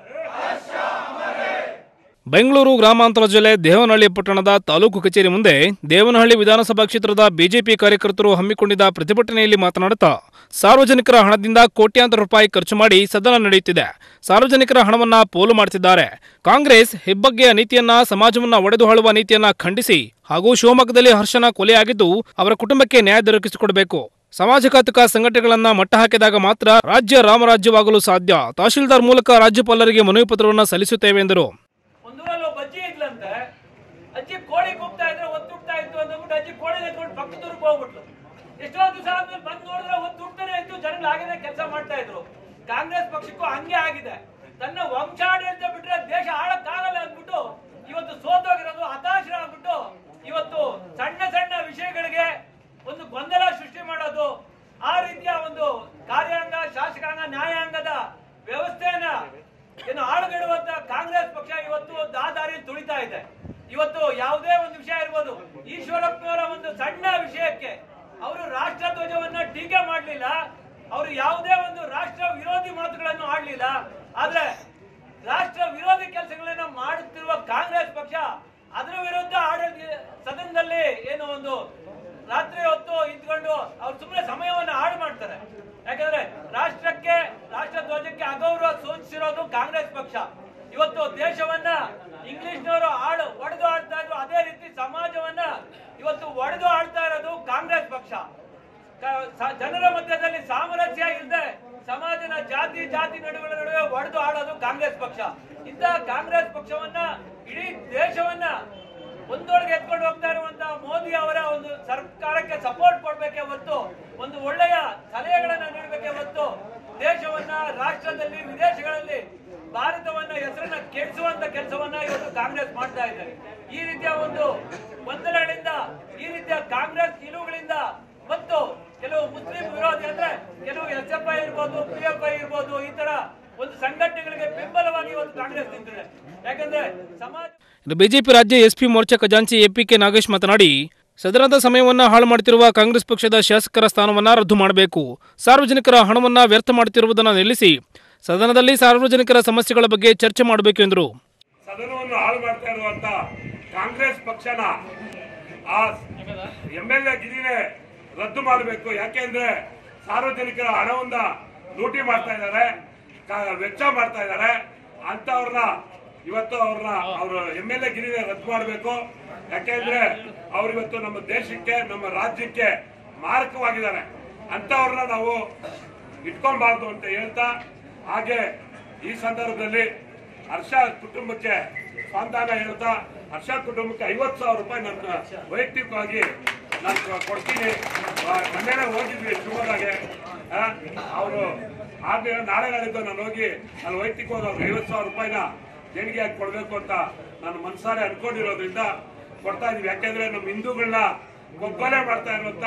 ರಹೇ ಬೆಂಗಳೂರು ಗ್ರಾಮಾಂತರ ಜಿಲ್ಲೆ ದೇವನಹಳ್ಳಿ ಪಟ್ಟಣದ ತಾಲೂಕು ಕಚೇರಿ ಮುಂದೆ ದೇವನಹಳ್ಳಿ ವಿಧಾನಸಭಾ ಕ್ಷೇತ್ರದ ಬಿಜೆಪಿ ಕಾರ್ಯಕರ್ತರು ಹಮ್ಮಿಕೊಂಡಿದ್ದ ಪ್ರತಿಭಟನೆಯಲ್ಲಿ ಮಾತನಾಡುತ್ತಾ ಸಾರ್ವಜನಿಕರ ಹಣದಿಂದ ಕೋಟ್ಯಾಂತರ ರೂಪಾಯಿ ಖರ್ಚು ಮಾಡಿ ಸದನ ನಡೆಯುತ್ತಿದೆ ಸಾರ್ವಜನಿಕರ ಹಣವನ್ನ ಪೋಲು ಮಾಡುತ್ತಿದ್ದಾರೆ ಕಾಂಗ್ರೆಸ್ ಹೆಬ್ಬಗ್ಗೆಯ ನೀತಿಯನ್ನ ಸಮಾಜವನ್ನ ಒಡೆದು ಆಳುವ ನೀತಿಯನ್ನ ಖಂಡಿಸಿ ಹಾಗೂ ಶಿವಮೊಗ್ಗದಲ್ಲಿ ಹರ್ಷನ ಕೊಲೆಯಾಗಿದ್ದು ಅವರ ಕುಟುಂಬಕ್ಕೆ ನ್ಯಾಯ ದೊರಕಿಸಿಕೊಡಬೇಕು ಸಮಾಜಘಾತಕ ಸಂಘಟನೆಗಳನ್ನ ಮಟ್ಟ ಹಾಕಿದಾಗ ಮಾತ್ರ ರಾಜ್ಯ ರಾಮರಾಜ್ಯವಾಗಲು ಸಾಧ್ಯ ತಹಶೀಲ್ದಾರ್ ಮೂಲಕ ರಾಜ್ಯಪಾಲರಿಗೆ ಮನವಿ ಪತ್ರವನ್ನು ಸಲ್ಲಿಸುತ್ತೇವೆ ಎಂದರು ಒಂದೂರಲ್ಲಿ ಒಬ್ಬ ಅಜ್ಜಿ ಇದ್ಲಂತೆ ಅಜ್ಜಿ ಕೋಳಿ ಕೂಗ್ತಾ ಇದ್ರೆ ಒತ್ತುಡ್ತಾ ಇತ್ತು ಅಂದ್ಬಿಟ್ಟು ಅಜ್ಜಿ ಕೋಳಿ ಎತ್ಕೊಂಡು ಪಕ್ಕದೂರ್ಗೆ ಹೋಗ್ಬಿಟ್ಲು ಎಷ್ಟೋ ದಿವಸ ಆದ್ಮೇಲೆ ಬಂದು ನೋಡಿದ್ರೆ ಒತ್ತುಡ್ತಾನೆ ಇತ್ತು ಜನಗಳು ಆಗದೆ ಕೆಲಸ ಮಾಡ್ತಾ ಇದ್ರು ಕಾಂಗ್ರೆಸ್ ಪಕ್ಷಕ್ಕೂ ಹಂಗೆ ಆಗಿದೆ ತನ್ನ ವಂಶಾಡಳಿತ ಬಿಟ್ರೆ ದೇಶ ಆಳಕ್ಕಾಗಲ್ಲ ಅಂದ್ಬಿಟ್ಟು ಇವತ್ತು ಸೋತೋಗಿರೋದು ಹತಾಶರಾಗ್ಬಿಟ್ಟು ಇವತ್ತು ಸಣ್ಣ ಸಣ್ಣ ವಿಷಯಗಳಿಗೆ ಒಂದು ಗೊಂದಲ ಸೃಷ್ಟಿ ಮಾಡೋದು ಆ ರೀತಿಯ ಒಂದು ಕಾರ್ಯಾಂಗ ಶಾಸಕಾಂಗ ನ್ಯಾಯಾಂಗದ ವ್ಯವಸ್ಥೆಯನ್ನ ಏನು ಆಳುಗೆಡುವಂತ ಕಾಂಗ್ರೆಸ್ ಪಕ್ಷ ಇವತ್ತು ಆ ದಾರಿಯಲ್ಲಿ ತುಳಿತಾ ಇದೆ ಇವತ್ತು ಯಾವುದೇ ಒಂದು ವಿಷಯ ಇರ್ಬೋದು ಈಶ್ವರಪ್ಪನವರ ಒಂದು ಸಣ್ಣ ವಿಷಯಕ್ಕೆ ಅವರು ರಾಷ್ಟ್ರ ಧ್ವಜವನ್ನ ಟೀಕೆ ಮಾಡಲಿಲ್ಲ ಅವರು ಯಾವುದೇ ಒಂದು ರಾಷ್ಟ್ರ ವಿರೋಧಿ ಮಾತುಗಳನ್ನು ಆಡ್ಲಿಲ್ಲ ಆದ್ರೆ ರಾಷ್ಟ್ರ ವಿರೋಧಿ ಕೆಲಸಗಳನ್ನ ಮಾಡುತ್ತಿರುವ ಕಾಂಗ್ರೆಸ್ ಪಕ್ಷ ಅದರ ವಿರುದ್ಧ ಆಡಳಿತ ಸದನದಲ್ಲಿ ಏನು ಒಂದು ರಾತ್ರಿ ಹೊತ್ತು ಇದ್ಕೊಂಡು ಅವ್ರು ಸುಮ್ಮನೆ ಸಮಯವನ್ನ ಹಾಳು ಮಾಡ್ತಾರೆ ಯಾಕಂದ್ರೆ ರಾಷ್ಟ್ರಕ್ಕೆ ರಾಷ್ಟ್ರ ಧ್ವಜಕ್ಕೆ ಅಗೌರವ ಸೂಚಿಸಿರೋದು ಕಾಂಗ್ರೆಸ್ ಪಕ್ಷ ಇವತ್ತು ದೇಶವನ್ನ ಇಂಗ್ಲಿಷ್ನವರು ಆಳು ಒಡೆದು ಆಡ್ತಾ ಇದ್ರು ಅದೇ ರೀತಿ ಸಮಾಜವನ್ನ ಇವತ್ತು ಒಡೆದು ಆಡ್ತಾ ಇರೋದು ಕಾಂಗ್ರೆಸ್ ಪಕ್ಷ ಕ- ಸ- ಜನರ ಮಧ್ಯದಲ್ಲಿ ಸಾಮರಸ್ಯ ಇಲ್ಲದೆ ಸಮಾಜದ ಜಾತಿ ಜಾತಿ ನಡುವಿನ ನಡುವೆ ಒಡೆದು ಆಡೋದು ಕಾಂಗ್ರೆಸ್ ಪಕ್ಷ ಇಂತಹ ಕಾಂಗ್ರೆಸ್ ಪಕ್ಷವನ್ನ ಇಡೀ ದೇಶವನ್ನ ಒಂದೊಳಗೆ ಎತ್ಕೊಂಡು ಹೋಗ್ತಾ ಇರುವಂತ ಮೋದಿ ಅವರ ಒಂದು ಸರ್ಕಾರಕ್ಕೆ ಸಪೋರ್ಟ್ ಕೊಡ್ಬೇಕೆ ಹೊತ್ತು ಒಂದು ಒಳ್ಳೆಯ ಸಲಹೆಗಳನ್ನ ನೀಡಬೇಕೆ ಹೊತ್ತು ದೇಶವನ್ನ ರಾಷ್ಟ್ರದಲ್ಲಿ ವಿದೇಶಗಳಲ್ಲಿ ಭಾರತವನ್ನ ಹೆಸರನ್ನ ಕೆಡಿಸುವಂತ ಕೆಲಸವನ್ನ ಇವತ್ತು ಕಾಂಗ್ರೆಸ್ ಮಾಡ್ತಾ ಇದೆ ಈ ರೀತಿಯ ಒಂದು ಗೊಂದಲಗಳಿಂದ ಈ ರೀತಿಯ ಕಾಂಗ್ರೆಸ್ ನಿಲುವುಗಳಿಂದ ಮತ್ತು ಕೆಲವು ಮುಸ್ಲಿಂ ವಿರೋಧಿ ಅಂದ್ರೆ ಕೆಲವು ಎಸ್ ಎಫ್ ಐ ಇರ್ಬೋದು ಪಿ ಎಫ್ ಐ ಇರ್ಬೋದು ಈ ತರ ಒಂದು ಸಂಘಟನೆಗಳಿಗೆ ಬೆಂಬಲವಾಗಿ ಇವತ್ತು ಕಾಂಗ್ರೆಸ್ ನಿಂತಿದೆ ಯಾಕಂದ್ರೆ ಸಮಾಜ ಇನ್ನು ಬಿಜೆಪಿ ರಾಜ್ಯ ಎಸ್ಪಿ ಮೋರ್ಚಾ ಖಜಾಂಚಿ ಎಪಿಕೆ ನಾಗೇಶ್ ಮಾತನಾಡಿ ಸದನದ ಸಮಯವನ್ನ ಹಾಳು ಮಾಡುತ್ತಿರುವ ಕಾಂಗ್ರೆಸ್ ಪಕ್ಷದ ಶಾಸಕರ ಸ್ಥಾನವನ್ನ ರದ್ದು ಮಾಡಬೇಕು ಸಾರ್ವಜನಿಕರ ಹಣವನ್ನ ವ್ಯರ್ಥ ಮಾಡುತ್ತಿರುವುದನ್ನು ನಿಲ್ಲಿಸಿ ಸದನದಲ್ಲಿ ಸಾರ್ವಜನಿಕರ ಸಮಸ್ಯೆಗಳ ಬಗ್ಗೆ ಚರ್ಚೆ ಮಾಡಬೇಕು ಎಂದರು ಸದನವನ್ನು ಹಾಳು ಮಾಡ್ತಾ ಇರುವಂತ ಕಾಂಗ್ರೆಸ್ ಪಕ್ಷನ ಆ ಎಂ ಎಲ್ ಎ ಗಿರಿನೇ ರದ್ದು ಮಾಡಬೇಕು ಯಾಕೆಂದ್ರೆ ಸಾರ್ವಜನಿಕರ ಹಣವನ್ನ ಲೂಟಿ ಮಾಡ್ತಾ ಇದ್ದಾರೆ ಕ- ವೆಚ್ಚ ಮಾಡ್ತಾ ಇದ್ದಾರೆ ಅಂತವ್ರನ್ನ ಇವತ್ತು ಅವ್ರನ್ನ ಅವ್ರ ಎಮ್ ಎಲ್ ಎ ಗಿರಿನ ರದ್ದು ಮಾಡಬೇಕು ಯಾಕೆಂದ್ರೆ ಅವ್ರು ಇವತ್ತು ನಮ್ಮ ದೇಶಕ್ಕೆ ನಮ್ಮ ರಾಜ್ಯಕ್ಕೆ ಮಾರಕವಾಗಿದ್ದಾರೆ ಅಂತವ್ರನ್ನ ನಾವು ಇಟ್ಕೊಳ್ಬಾರ್ದು ಅಂತ ಹೇಳ್ತಾ ಹಾಗೆ ಈ ಸಂದರ್ಭದಲ್ಲಿ ಹರ್ಷ ಕುಟುಂಬಕ್ಕೆ ಸ್ಪಂದನ ಹೇಳ್ತಾ ಹರ್ಷ ಕುಟುಂಬಕ್ಕೆ ಐವತ್ತು ಸಾವಿರ ರೂಪಾಯಿ ನನ್ನ ವೈಯಕ್ತಿಕವಾಗಿ ನಾನು ಕೊ- ಕೊಡ್ತೀನಿ ಆ, ಮೊನ್ನೆನೇ ಹೋಗಿದ್ವಿ ಶಿವಮೊಗ್ಗಗೆ ಅವರು ಆಗ ನಾಳೆ ನಾಳಿದ್ದು ನಾನು ಹೋಗಿ ಅಲ್ಲಿ ವೈಯಕ್ತಿಕವಾಗಿ ಅವ್ರಿಗೆ ಐವತ್ತು ಸಾವಿರ ರೂಪಾಯಿನ ದೇಣಿಗೆಯಾಗಿ ಕೊಡಬೇಕು ಅಂತ ನಾನು ಮನಸಾರೆ ಅನ್ಕೊಂಡಿರೋದ್ರಿಂದ ಕೊಡ್ತಾ ಇದೀವಿ ಯಾಕೆಂದ್ರೆ ನಮ್ಮ ಹಿಂದೂಗಳನ್ನ ಒಬ್ಬನೇ ಮಾಡ್ತಾ ಇರುವಂತ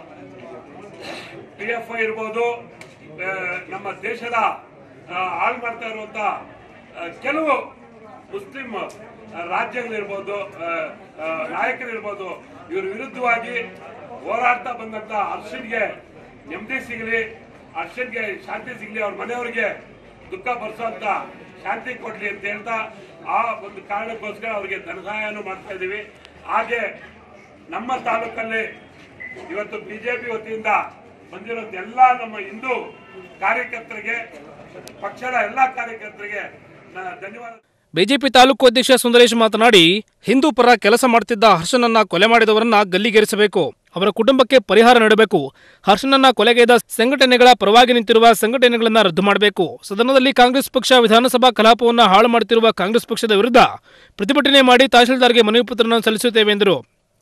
ಪಿ ಎಫ್ ಐ ಇರ್ಬೋದು ಆ, ನಮ್ಮ ದೇಶದ ಆ, ಹಾಳು ಮಾಡ್ತಾ ಇರುವಂತ ಆ, ಕೆಲವು ಮುಸ್ಲಿಂ ರಾಜ್ಯಗಳಿರ್ಬೋದು ಆ, ಆ, ನಾಯಕರಿರ್ಬೋದು ಇವ್ರ ವಿರುದ್ಧವಾಗಿ ಹೋರಾಡ್ತಾ ಬಂದಂತ ಹರ್ಷನ್ಗೆ ನೆಮ್ಮದಿ ಸಿಗಲಿ ಹರ್ಷನ್ಗೆ ಶಾಂತಿ ಸಿಗಲಿ ಅವ್ರ ಮನೆಯವರಿಗೆ ದುಃಖ ಬರ್ಸೋಂತ ಶಾಂತಿ ಕೊಡ್ಲಿ ಅಂತ ಹೇಳ್ತಾ ಆ ಒಂದು ಕಾರಣಕ್ಕೋಸ್ಕರ ಅವರಿಗೆ ಧನಸಹಾಯನೂ ಮಾಡ್ತಾ ಇದೀವಿ ಹಾಗೆ ನಮ್ಮ ತಾಲೂಕಲ್ಲಿ ಇವತ್ತು ಬಿಜೆಪಿ ವತಿಯಿಂದ ಬಂದಿರೋದು ಎಲ್ಲ ನಮ್ಮ ಹಿಂದೂ ಕಾರ್ಯಕರ್ತರಿಗೆ ಪಕ್ಷದ ಎಲ್ಲ ಕಾರ್ಯಕರ್ತರಿಗೆ ನಾನು ಧನ್ಯವಾದ ಬಿಜೆಪಿ ತಾಲೂಕು ಅಧ್ಯಕ್ಷ ಸುಂದರೇಶ್ ಮಾತನಾಡಿ ಹಿಂದೂ ಪರ ಕೆಲಸ ಮಾಡುತ್ತಿದ್ದ ಹರ್ಷನನ್ನ ಕೊಲೆ ಮಾಡಿದವರನ್ನ ಗಲ್ಲಿಗೇರಿಸಬೇಕು ಅವರ ಕುಟುಂಬಕ್ಕೆ ಪರಿಹಾರ ನೀಡಬೇಕು ಹರ್ಷನನ್ನ ಕೊಲೆಗೈದ ಸಂಘಟನೆಗಳ ಪರವಾಗಿ ನಿಂತಿರುವ ಸಂಘಟನೆಗಳನ್ನ ರದ್ದು ಮಾಡಬೇಕು ಸದನದಲ್ಲಿ ಕಾಂಗ್ರೆಸ್ ಪಕ್ಷ ವಿಧಾನಸಭಾ ಕಲಾಪವನ್ನು ಹಾಳು ಮಾಡುತ್ತಿರುವ ಕಾಂಗ್ರೆಸ್ ಪಕ್ಷದ ವಿರುದ್ಧ ಪ್ರತಿಭಟನೆ ಮಾಡಿ ತಹಶೀಲ್ದಾರ್ಗೆ ಮನವಿ ಪತ್ರವನ್ನು ಸಲ್ಲಿಸುತ್ತೇವೆ ಎಂದರು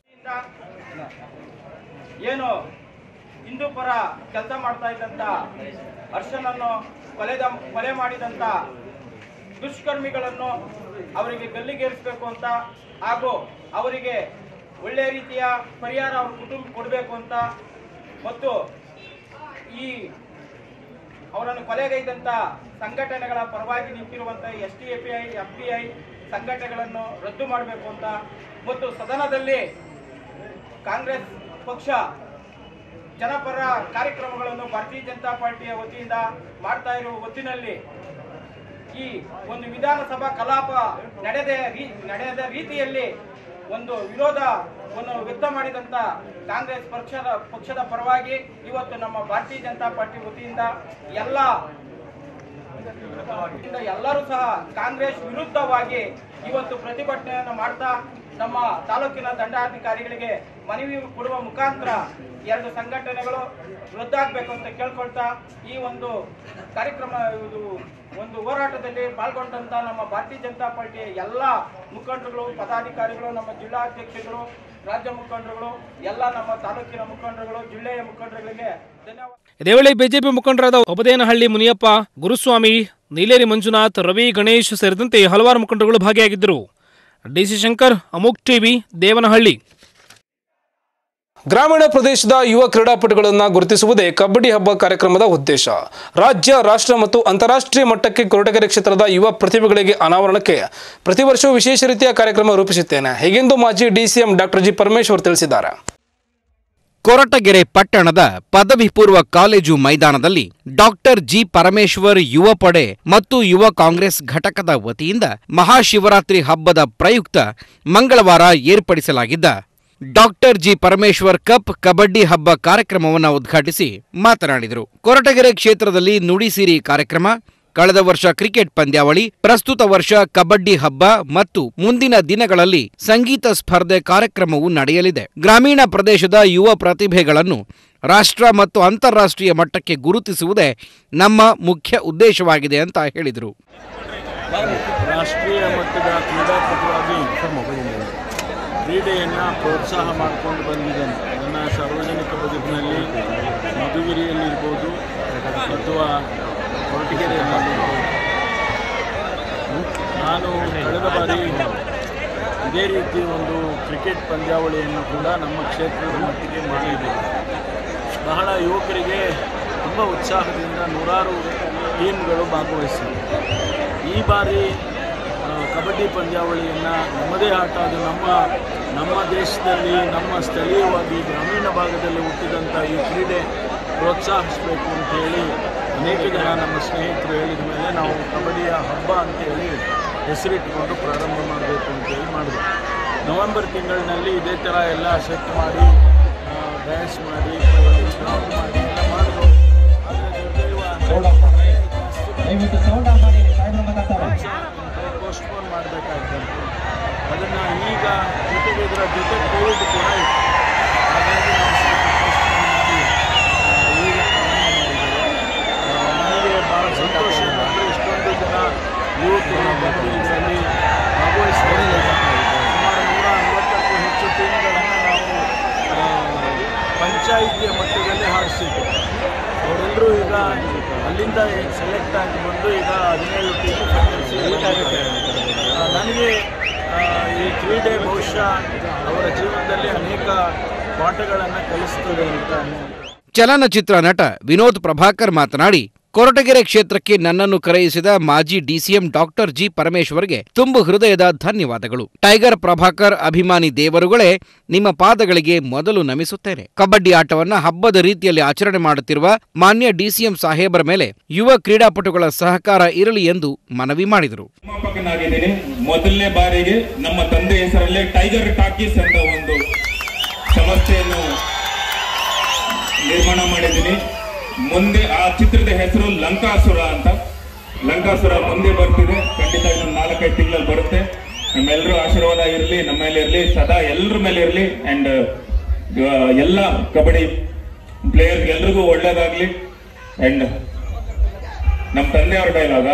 ಏನು ಹಿಂದೂ ಪರ ಕೆಲಸ ಮಾಡ್ತಾ ಇದ್ದಂತ ಹರ್ಷನನ್ನು ಕೊಲೆದ ಕೊಲೆ ಮಾಡಿದಂತ ದುಷ್ಕರ್ಮಿಗಳನ್ನು ಅವರಿಗೆ ಗಲ್ಲಿಗೇರಿಸಬೇಕು ಅಂತ ಹಾಗೂ ಅವರಿಗೆ ಒಳ್ಳೆಯ ರೀತಿಯ ಪರಿಹಾರ ಅವ್ರ ಕುಟುಂಬ ಕೊಡಬೇಕು ಅಂತ ಮತ್ತು ಈ ಅವರನ್ನು ಕೊಲೆಗೈದಂತ ಸಂಘಟನೆಗಳ ಪರವಾಗಿ ನಿಂತಿರುವಂತ S T A P I F P I ಸಂಘಟನೆಗಳನ್ನು ರದ್ದು ಮಾಡಬೇಕು ಅಂತ ಮತ್ತು ಸದನದಲ್ಲಿ ಕಾಂಗ್ರೆಸ್ ಪಕ್ಷ ಜನಪರ ಕಾರ್ಯಕ್ರಮಗಳನ್ನು ಭಾರತೀಯ ಜನತಾ ಪಾರ್ಟಿಯ ವತಿಯಿಂದ ಮಾಡ್ತಾ ಇರುವ ಹೊತ್ತಿನಲ್ಲಿ ಈ ಒಂದು ವಿಧಾನಸಭಾ ಕಲಾಪ ನಡೆದ ರೀ- ನಡೆದ ರೀತಿಯಲ್ಲಿ ಒಂದು ವಿರೋಧವನ್ನು ವ್ಯಕ್ತ ಮಾಡಿದಂತ ಕಾಂಗ್ರೆಸ್ ಪಕ್ಷದ ಪಕ್ಷದ ಪರವಾಗಿ ಇವತ್ತು ನಮ್ಮ ಭಾರತೀಯ ಜನತಾ ಪಾರ್ಟಿ ವತಿಯಿಂದ ಎಲ್ಲ ಇಂದ ಎಲ್ಲರೂ ಸಹ ಕಾಂಗ್ರೆಸ್ ವಿರುದ್ಧವಾಗಿ ಇವತ್ತು ಪ್ರತಿಭಟನೆಯನ್ನು ಮಾಡ್ತಾ ನಮ್ಮ ತಾಲೂಕಿನ ದಂಡಾಧಿಕಾರಿಗಳಿಗೆ ಮನವಿ ಕೊಡುವ ಮುಖಾಂತರ ಎರಡು ಸಂಘಟನೆಗಳು ರದ್ದಾಗಬೇಕು ಅಂತ ಕೇಳ್ಕೊಳ್ತಾ ಈ ಒಂದು ಕಾರ್ಯಕ್ರಮ ಇದು ಒಂದು ಹೋರಾಟದಲ್ಲಿ ಪಾಲ್ಗೊಂಡಂತ ನಮ್ಮ ಭಾರತೀಯ ಜನತಾ ಪಾರ್ಟಿಯ ಎಲ್ಲ ಮುಖಂಡರುಗಳು ಪದಾಧಿಕಾರಿಗಳು ನಮ್ಮ ಜಿಲ್ಲಾಧ್ಯಕ್ಷರುಗಳು ರಾಜ್ಯ ಮುಖಂಡರುಗಳು ಎಲ್ಲ ನಮ್ಮ ತಾಲೂಕಿನ ಮುಖಂಡರುಗಳು ಜಿಲ್ಲೆಯ ಮುಖಂಡರುಗಳಿಗೆ ಧನ್ಯವಾದ ಇದೇ ವೇಳೆ ಬಿಜೆಪಿ ಮುಖಂಡರಾದ ಒಬದೇನಹಳ್ಳಿ ಮುನಿಯಪ್ಪ ಗುರುಸ್ವಾಮಿ ನೀಲೇರಿ ಮಂಜುನಾಥ್ ರವಿ ಗಣೇಶ್ ಸೇರಿದಂತೆ ಹಲವಾರು ಮುಖಂಡರುಗಳು ಭಾಗಿಯಾಗಿದ್ದರು ಡಿಸಿ ಶಂಕರ್ ಅಮುಕ್ ಟಿವಿ ದೇವನಹಳ್ಳಿ ಗ್ರಾಮೀಣ ಪ್ರದೇಶದ ಯುವ ಕ್ರೀಡಾಪಟುಗಳನ್ನು ಗುರುತಿಸುವುದೇ ಕಬಡ್ಡಿ ಹಬ್ಬ ಕಾರ್ಯಕ್ರಮದ ಉದ್ದೇಶ ರಾಜ್ಯ ರಾಷ್ಟ್ರ ಮತ್ತು ಅಂತಾರಾಷ್ಟ್ರೀಯ ಮಟ್ಟಕ್ಕೆ ಕೊರಟಗೆರೆ ಕ್ಷೇತ್ರದ ಯುವ ಪ್ರತಿಭೆಗಳಿಗೆ ಅನಾವರಣಕ್ಕೆ ಪ್ರತಿ ವರ್ಷವೂ ವಿಶೇಷ ರೀತಿಯ ಕಾರ್ಯಕ್ರಮ ರೂಪಿಸುತ್ತೇನೆ ಹೀಗೆಂದು ಮಾಜಿ ಡಿಸಿಎಂ ಡಾಕ್ಟರ್ ಜಿ ಪರಮೇಶ್ವರ್ ತಿಳಿಸಿದ್ದಾರೆ ಕೊರಟಗೆರೆ ಪಟ್ಟಣದ ಪದವಿ ಪೂರ್ವ ಕಾಲೇಜು ಮೈದಾನದಲ್ಲಿ ಡಾಕ್ಟರ್ ಜಿ ಪರಮೇಶ್ವರ್ ಯುವ ಪಡೆ ಮತ್ತು ಯುವ ಕಾಂಗ್ರೆಸ್ ಘಟಕದ ವತಿಯಿಂದ ಮಹಾಶಿವರಾತ್ರಿ ಹಬ್ಬದ ಪ್ರಯುಕ್ತ ಮಂಗಳವಾರ ಏರ್ಪಡಿಸಲಾಗಿದ್ದ doctor G Parameshwar cup kabaddi ಹಬ್ಬ ಕಾರ್ಯಕ್ರಮವನ್ನು ಉದ್ಘಾಟಿಸಿ ಮಾತನಾಡಿದರು ಕೊರಟಗೆರೆ ಕ್ಷೇತ್ರದಲ್ಲಿ ನುಡಿಸಿರಿ ಕಾರ್ಯಕ್ರಮ ಕಳೆದ ವರ್ಷ ಕ್ರಿಕೆಟ್ ಪಂದ್ಯಾವಳಿ ಪ್ರಸ್ತುತ ವರ್ಷ ಕಬಡ್ಡಿ ಹಬ್ಬ ಮತ್ತು ಮುಂದಿನ ದಿನಗಳಲ್ಲಿ ಸಂಗೀತ ಸ್ಪರ್ಧೆ ಕಾರ್ಯಕ್ರಮವು ನಡೆಯಲಿದೆ ಗ್ರಾಮೀಣ ಪ್ರದೇಶದ ಯುವ ಪ್ರತಿಭೆಗಳನ್ನು ರಾಷ್ಟ್ರ ಮತ್ತು ಅಂತಾರಾಷ್ಟ್ರೀಯ ಮಟ್ಟಕ್ಕೆ ಗುರುತಿಸುವುದೇ ನಮ್ಮ ಮುಖ್ಯ ಉದ್ದೇಶವಾಗಿದೆ ಅಂತ ಹೇಳಿದರು ರಾಷ್ಟ್ರೀಯ ಮಟ್ಟದ ಕ್ರೀಡಾಪಟುವಾಗಿ ಕ್ರೀಡೆಯನ್ನು ಪ್ರೋತ್ಸಾಹ ಮಾಡಿಕೊಂಡು ಬಂದಿದ್ದೇನೆ ನನ್ನ ಸಾರ್ವಜನಿಕ ಬದುಕಿನಲ್ಲಿ ಮಧುಗಿರಿಯಲ್ಲಿರ್ಬೋದು ಅಥವಾ ಕೊರಟಗೆರೆಯಲ್ಲಿರ್ಬೋದು ನಾನು ಕಳೆದ ಬಾರಿ ಇದೇ ರೀತಿ ಒಂದು ಕ್ರಿಕೆಟ್ ಪಂದ್ಯಾವಳಿಯನ್ನು ಕೂಡ ನಮ್ಮ ಕ್ಷೇತ್ರದ ಮಟ್ಟಿಗೆ ಮಾಡಿದ್ದೇವೆ ಬಹಳ ಯುವಕರಿಗೆ ತುಂಬ ಉತ್ಸಾಹದಿಂದ ನೂರಾರು ಟೀಮ್ಗಳು ಭಾಗವಹಿಸಿವೆ ಈ ಬಾರಿ ಆ, ಕಬಡ್ಡಿ ಪಂದ್ಯಾವಳಿಯನ್ನು ನಮ್ಮದೇ ಆಟ ಅದು ನಮ್ಮ ನಮ್ಮ ದೇಶದಲ್ಲಿ ನಮ್ಮ ಸ್ಥಳೀಯವಾಗಿ ಗ್ರಾಮೀಣ ಭಾಗದಲ್ಲಿ ಹುಟ್ಟಿದಂಥ ಈ ಕ್ರೀಡೆ ಪ್ರೋತ್ಸಾಹಿಸಬೇಕು ಅಂತ ಹೇಳಿ ಅನೇಕ ಜನ ನಮ್ಮ ಸ್ನೇಹಿತರು ಹೇಳಿದ ಮೇಲೆ ನಾವು ಕಬಡ್ಡಿಯ ಹಬ್ಬ ಅಂತೇಳಿ ಹೆಸರಿಟ್ಟುಕೊಂಡು ಪ್ರಾರಂಭ ಮಾಡಬೇಕು ಅಂತೇಳಿ ಮಾಡಿದ್ವಿ ನವೆಂಬರ್ ತಿಂಗಳಿನಲ್ಲಿ ಇದೇ ಥರ ಎಲ್ಲ ಸೆಟ್ ಮಾಡಿ ಡ್ಯಾನ್ಸ್ ಮಾಡಿ ground ಮಾಡಿ ಎಲ್ಲ ಮಾಡಿದ್ರು ಆದರೆ ದುರ್ದೈವ ಪೋಸ್ಟ್ಪೋನ್ ಮಾಡಿ ಜೊತೆ ಕೋವಿಡ್ ಕೂಡ ಇತ್ತು ಹಾಗಾಗಿ ನಾವು ಸ್ವಲ್ಪ postpone ಮಾಡಿ ಆ, ಈಗ ಪ್ರಾರಂಭ ಮಾಡಿದ್ದೇವೆ ಆ, ನನಗೆ ಭಾಳ ಸಂತೋಷ ಅಂದರೆ ಇಷ್ಟೊಂದು ಜನ ಯುವಕರು ಬಂದು ಇದರಲ್ಲಿ ಭಾಗವಹಿಸ್ತಾರೆ ಸುಮಾರು ನೂರ ಅರವತ್ತಕ್ಕೂ ಹೆಚ್ಚು ಟೀಮ್ಗಳನ್ನು ನಾವು ಆ, ಪಂಚಾಯಿತಿಯ ಮಟ್ಟದಲ್ಲಿ ಹಾರಿಸಿದ್ದು ಅವರೆಲ್ಲರೂ ಈಗ ಅಲ್ಲಿಂದ ಸೆಲೆಕ್ಟ್ ಆಗಿ ಬಂದು ಈಗ ಹದಿನೇಳು ಟೀಮ್ ಫೈನಲ್ಸ್ ನನಗೆ ಆ, ಈ ಕ್ರೀಡೆ ಬಹುಶಃ ಅವರ ಜೀವನದಲ್ಲಿ ಅನೇಕ ಪಾಠಗಳನ್ನು ಕಲಿಸ್ತದೆ ಅಂತ ಅನ್ನುವಂಥ ಚಲನಚಿತ್ರ ನಟ ವಿನೋದ್ ಪ್ರಭಾಕರ್ ಮಾತನಾಡಿ ಕೊರಟಗೆರೆ ಕ್ಷೇತ್ರಕ್ಕೆ ನನ್ನನ್ನು ಕರೆಯಿಸಿದ ಮಾಜಿ ಡಿಸಿಎಂ ಡಾಕ್ಟರ್ ಜಿ ಪರಮೇಶ್ವರ್ಗೆ ತುಂಬು ಹೃದಯದ ಧನ್ಯವಾದಗಳು ಟೈಗರ್ ಪ್ರಭಾಕರ್ ಅಭಿಮಾನಿ ದೇವರುಗಳೇ ನಿಮ್ಮ ಪಾದಗಳಿಗೆ ಮೊದಲು ನಮಿಸುತ್ತೇನೆ ಕಬಡ್ಡಿ ಆಟವನ್ನ ಹಬ್ಬದ ರೀತಿಯಲ್ಲಿ ಆಚರಣೆ ಮಾಡುತ್ತಿರುವ ಮಾನ್ಯ ಡಿಸಿಎಂ ಸಾಹೇಬರ ಮೇಲೆ ಯುವ ಕ್ರೀಡಾಪಟುಗಳ ಸಹಕಾರ ಇರಲಿ ಎಂದು ಮನವಿ ಮಾಡಿದರು ನಿರ್ಮಾಪಕನಾಗಿದ್ದೀನಿ ಮೊದಲನೇ ಬಾರಿಗೆ ನಮ್ಮ ತಂದೆ ಹೆಸರಲ್ಲೇ ಟೈಗರ್ ಟಾಕೀಸ್ ಅಂತ ಒಂದು ಸಂಸ್ಥೆಯನ್ನು ನಿರ್ಮಾಣ ಮಾಡಿದ್ದೀನಿ ಮುಂದೆ ಆ ಚಿತ್ರದ ಹೆಸರು ಲಂಕಾಸುರ ಅಂತ ಲಂಕಾಸುರ ಮುಂದೆ ಬರ್ತಿದೆ ಖಂಡಿತ ಇನ್ನೊಂದು ನಾಲ್ಕೈದು ತಿಂಗಳಲ್ಲಿ ಬರುತ್ತೆ ನಮ್ಮೆಲ್ಲರೂ ಆಶೀರ್ವಾದ ಇರಲಿ ನಮ್ಮ ಮೇಲೆ ಇರಲಿ ಸದಾ ಎಲ್ಲರ ಮೇಲೆ ಇರಲಿ ಅಂಡ್ ಎಲ್ಲ ಕಬಡ್ಡಿ ಪ್ಲೇಯರ್ ಎಲ್ರಿಗೂ ಒಳ್ಳೇದಾಗ್ಲಿ ಅಂಡ್ ನಮ್ಮ ತಂದೆಯವ್ರ ಡೈಲಾಗಾ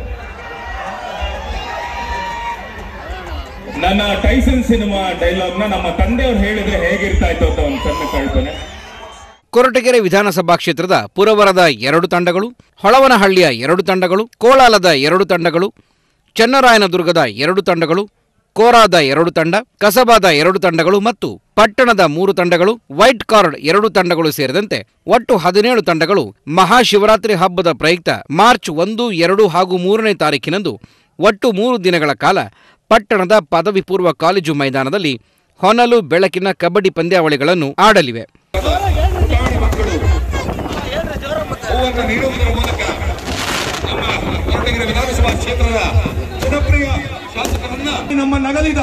ನನ್ನ ಟೈಸನ್ ಸಿನಿಮಾ ಡೈಲಾಗ್ನ ನಮ್ಮ ತಂದೆಯವ್ರು ಹೇಳಿದ್ರೆ ಹೇಗಿರ್ತಾ ಇತ್ತು ಅಂತ ಒಂದು ಸಣ್ಣ ಕಲ್ಪನೆ ಕೊರಟಗೆರೆ ವಿಧಾನಸಭಾ ಕ್ಷೇತ್ರದ ಪುರವರದ ಎರಡು ತಂಡಗಳು ಹೊಳವನಹಳ್ಳಿಯ ಎರಡು ತಂಡಗಳು ಕೋಳಾಲದ ಎರಡು ತಂಡಗಳು ಚನ್ನರಾಯನದುರ್ಗದ ಎರಡು ತಂಡಗಳು ಕೋರಾದ ಎರಡು ತಂಡ ಕಸಬಾದ ಎರಡು ತಂಡಗಳು ಮತ್ತು ಪಟ್ಟಣದ ಮೂರು ತಂಡಗಳು ವೈಟ್ ಕಾರ್ಡ್ ಎರಡು ತಂಡಗಳು ಸೇರಿದಂತೆ ಒಟ್ಟು ಹದಿನೇಳು ತಂಡಗಳು ಮಹಾಶಿವರಾತ್ರಿ ಹಬ್ಬದ ಪ್ರಯುಕ್ತ ಮಾರ್ಚ್ ಒಂದು ಎರಡು ಹಾಗೂ ಮೂರನೇ ತಾರೀಕಿನಂದು ಒಟ್ಟು ಮೂರು ದಿನಗಳ ಕಾಲ ಪಟ್ಟಣದ ಪದವಿ ಪೂರ್ವ ಕಾಲೇಜು ಮೈದಾನದಲ್ಲಿ ಹೊನಲು ಬೆಳಕಿನ ಕಬಡ್ಡಿ ಪಂದ್ಯಾವಳಿಗಳನ್ನು ಆಡಲಿವೆ ಪುಟಾಣಿ ಮಕ್ಕಳು ಹೂವನ್ನು ನೀಡುವುದರ ಮೂಲಕ ನಮ್ಮ ಕೊರಟಗೆರೆ ವಿಧಾನಸಭಾ ಕ್ಷೇತ್ರದ ಜನಪ್ರಿಯ ಶಾಸಕರನ್ನ ನಮ್ಮ ನಗಲಿದ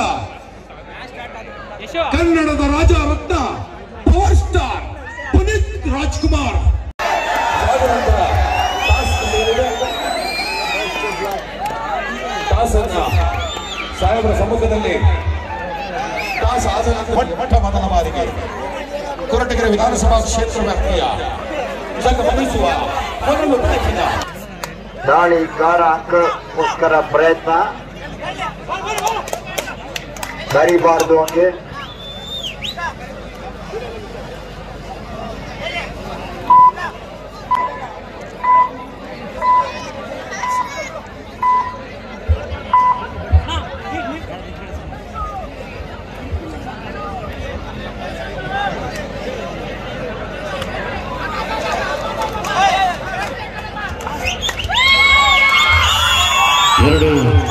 ಕನ್ನಡದ ರಾಜ ರತ್ನ ಪವರ್ ಸ್ಟಾರ್ ಪುನೀತ್ ರಾಜ್ಕುಮಾರ್ ಟಾಸನ್ನ ಸಾಹೇಬರ ಸಮ್ಮುಖದಲ್ಲಿ ಟಾಸ್ ಆದ ಮೊಟ್ಟ ಮೊದಲ ಬಾರಿಗೆ ಕೊರಟಗೆರೆ ವಿಧಾನಸಭಾ ಕ್ಷೇತ್ರ ವ್ಯಾಪ್ತಿಯ ಸಂಗಮನಿಸುವ ಮೊದಲು ಬೆಳಕಿನ ದಾಳಿಗಾರ ಅಂಕಕ್ಕೋಸ್ಕರ ಪ್ರಯತ್ನ ಬರಿಬಾರ್ದು ಹಂಗೆ ಎರಡು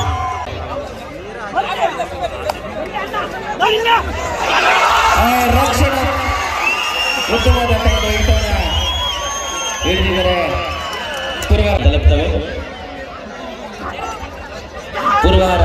ಆ ರಕ್ಷಣೆ ಉತ್ತಮವಾದ ತಂಡ ಇಟ್ಟವನ ಹಿಡಿದಿದ್ದಾರೆ ಪೂರ್ವ ತಲುಪ್ತವೆ ಪೂರ್ವಾರ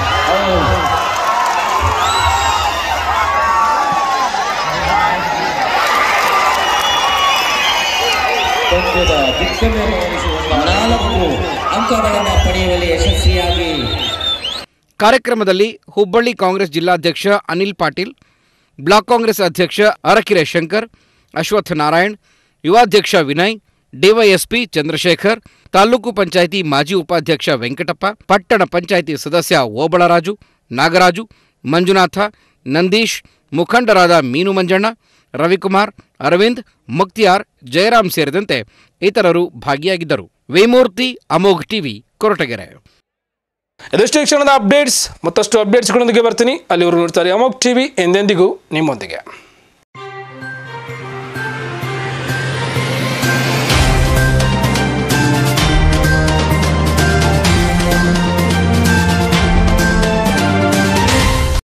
ಪಂದ್ಯದ ದಿಕ್ಕನ್ನು ನಾಲ್ಕು ಅಂಕಗಳನ್ನು ಪಡೆಯುವಲ್ಲಿ ಯಶಸ್ವಿಯಾಗಿ ಕಾರ್ಯಕ್ರಮದಲ್ಲಿ ಹುಬ್ಬಳ್ಳಿ ಕಾಂಗ್ರೆಸ್ ಜಿಲ್ಲಾಧ್ಯಕ್ಷ ಅನಿಲ್ ಪಾಟೀಲ್ ಬ್ಲಾಕ್ ಕಾಂಗ್ರೆಸ್ ಅಧ್ಯಕ್ಷ ಅರಕಿರೆ ಶಂಕರ್ ಅಶ್ವತ್ಥ ನಾರಾಯಣ್ ಯುವಾಧ್ಯಕ್ಷ ವಿನಯ್ ಡಿವೈಎಸ್ಪಿ ಚಂದ್ರಶೇಖರ್ ತಾಲೂಕು ಪಂಚಾಯಿತಿ ಮಾಜಿ ಉಪಾಧ್ಯಕ್ಷ ವೆಂಕಟಪ್ಪ ಪಟ್ಟಣ ಪಂಚಾಯಿತಿ ಸದಸ್ಯ ಓಬಳರಾಜು ನಾಗರಾಜು ಮಂಜುನಾಥ ನಂದೀಶ್ ಮುಖಂಡರಾದ ಮೀನು ಮಂಜಣ್ಣ ರವಿಕುಮಾರ್ ಅರವಿಂದ್ ಮುಕ್ತಿಯಾರ್ ಜಯರಾಮ್ ಸೇರಿದಂತೆ ಇತರರು ಭಾಗಿಯಾಗಿದ್ದರು ವೇಮೂರ್ತಿ ಅಮೋಘ್ ಟಿವಿ ಕೊರಟಗೆರೆ ಇದಷ್ಟೇ ಕ್ಷಣದ ಅಪ್ಡೇಟ್ಸ್ ಮತ್ತಷ್ಟು ಅಪ್ಡೇಟ್ಸ್ಗಳೊಂದಿಗೆ ಬರ್ತೀನಿ ಅಲ್ಲಿವರು ನೋಡ್ತಾರೆ ಅಮೋಕ್ ಟಿವಿ ಎಂದೆಂದಿಗೂ ನಿಮ್ಮೊಂದಿಗೆ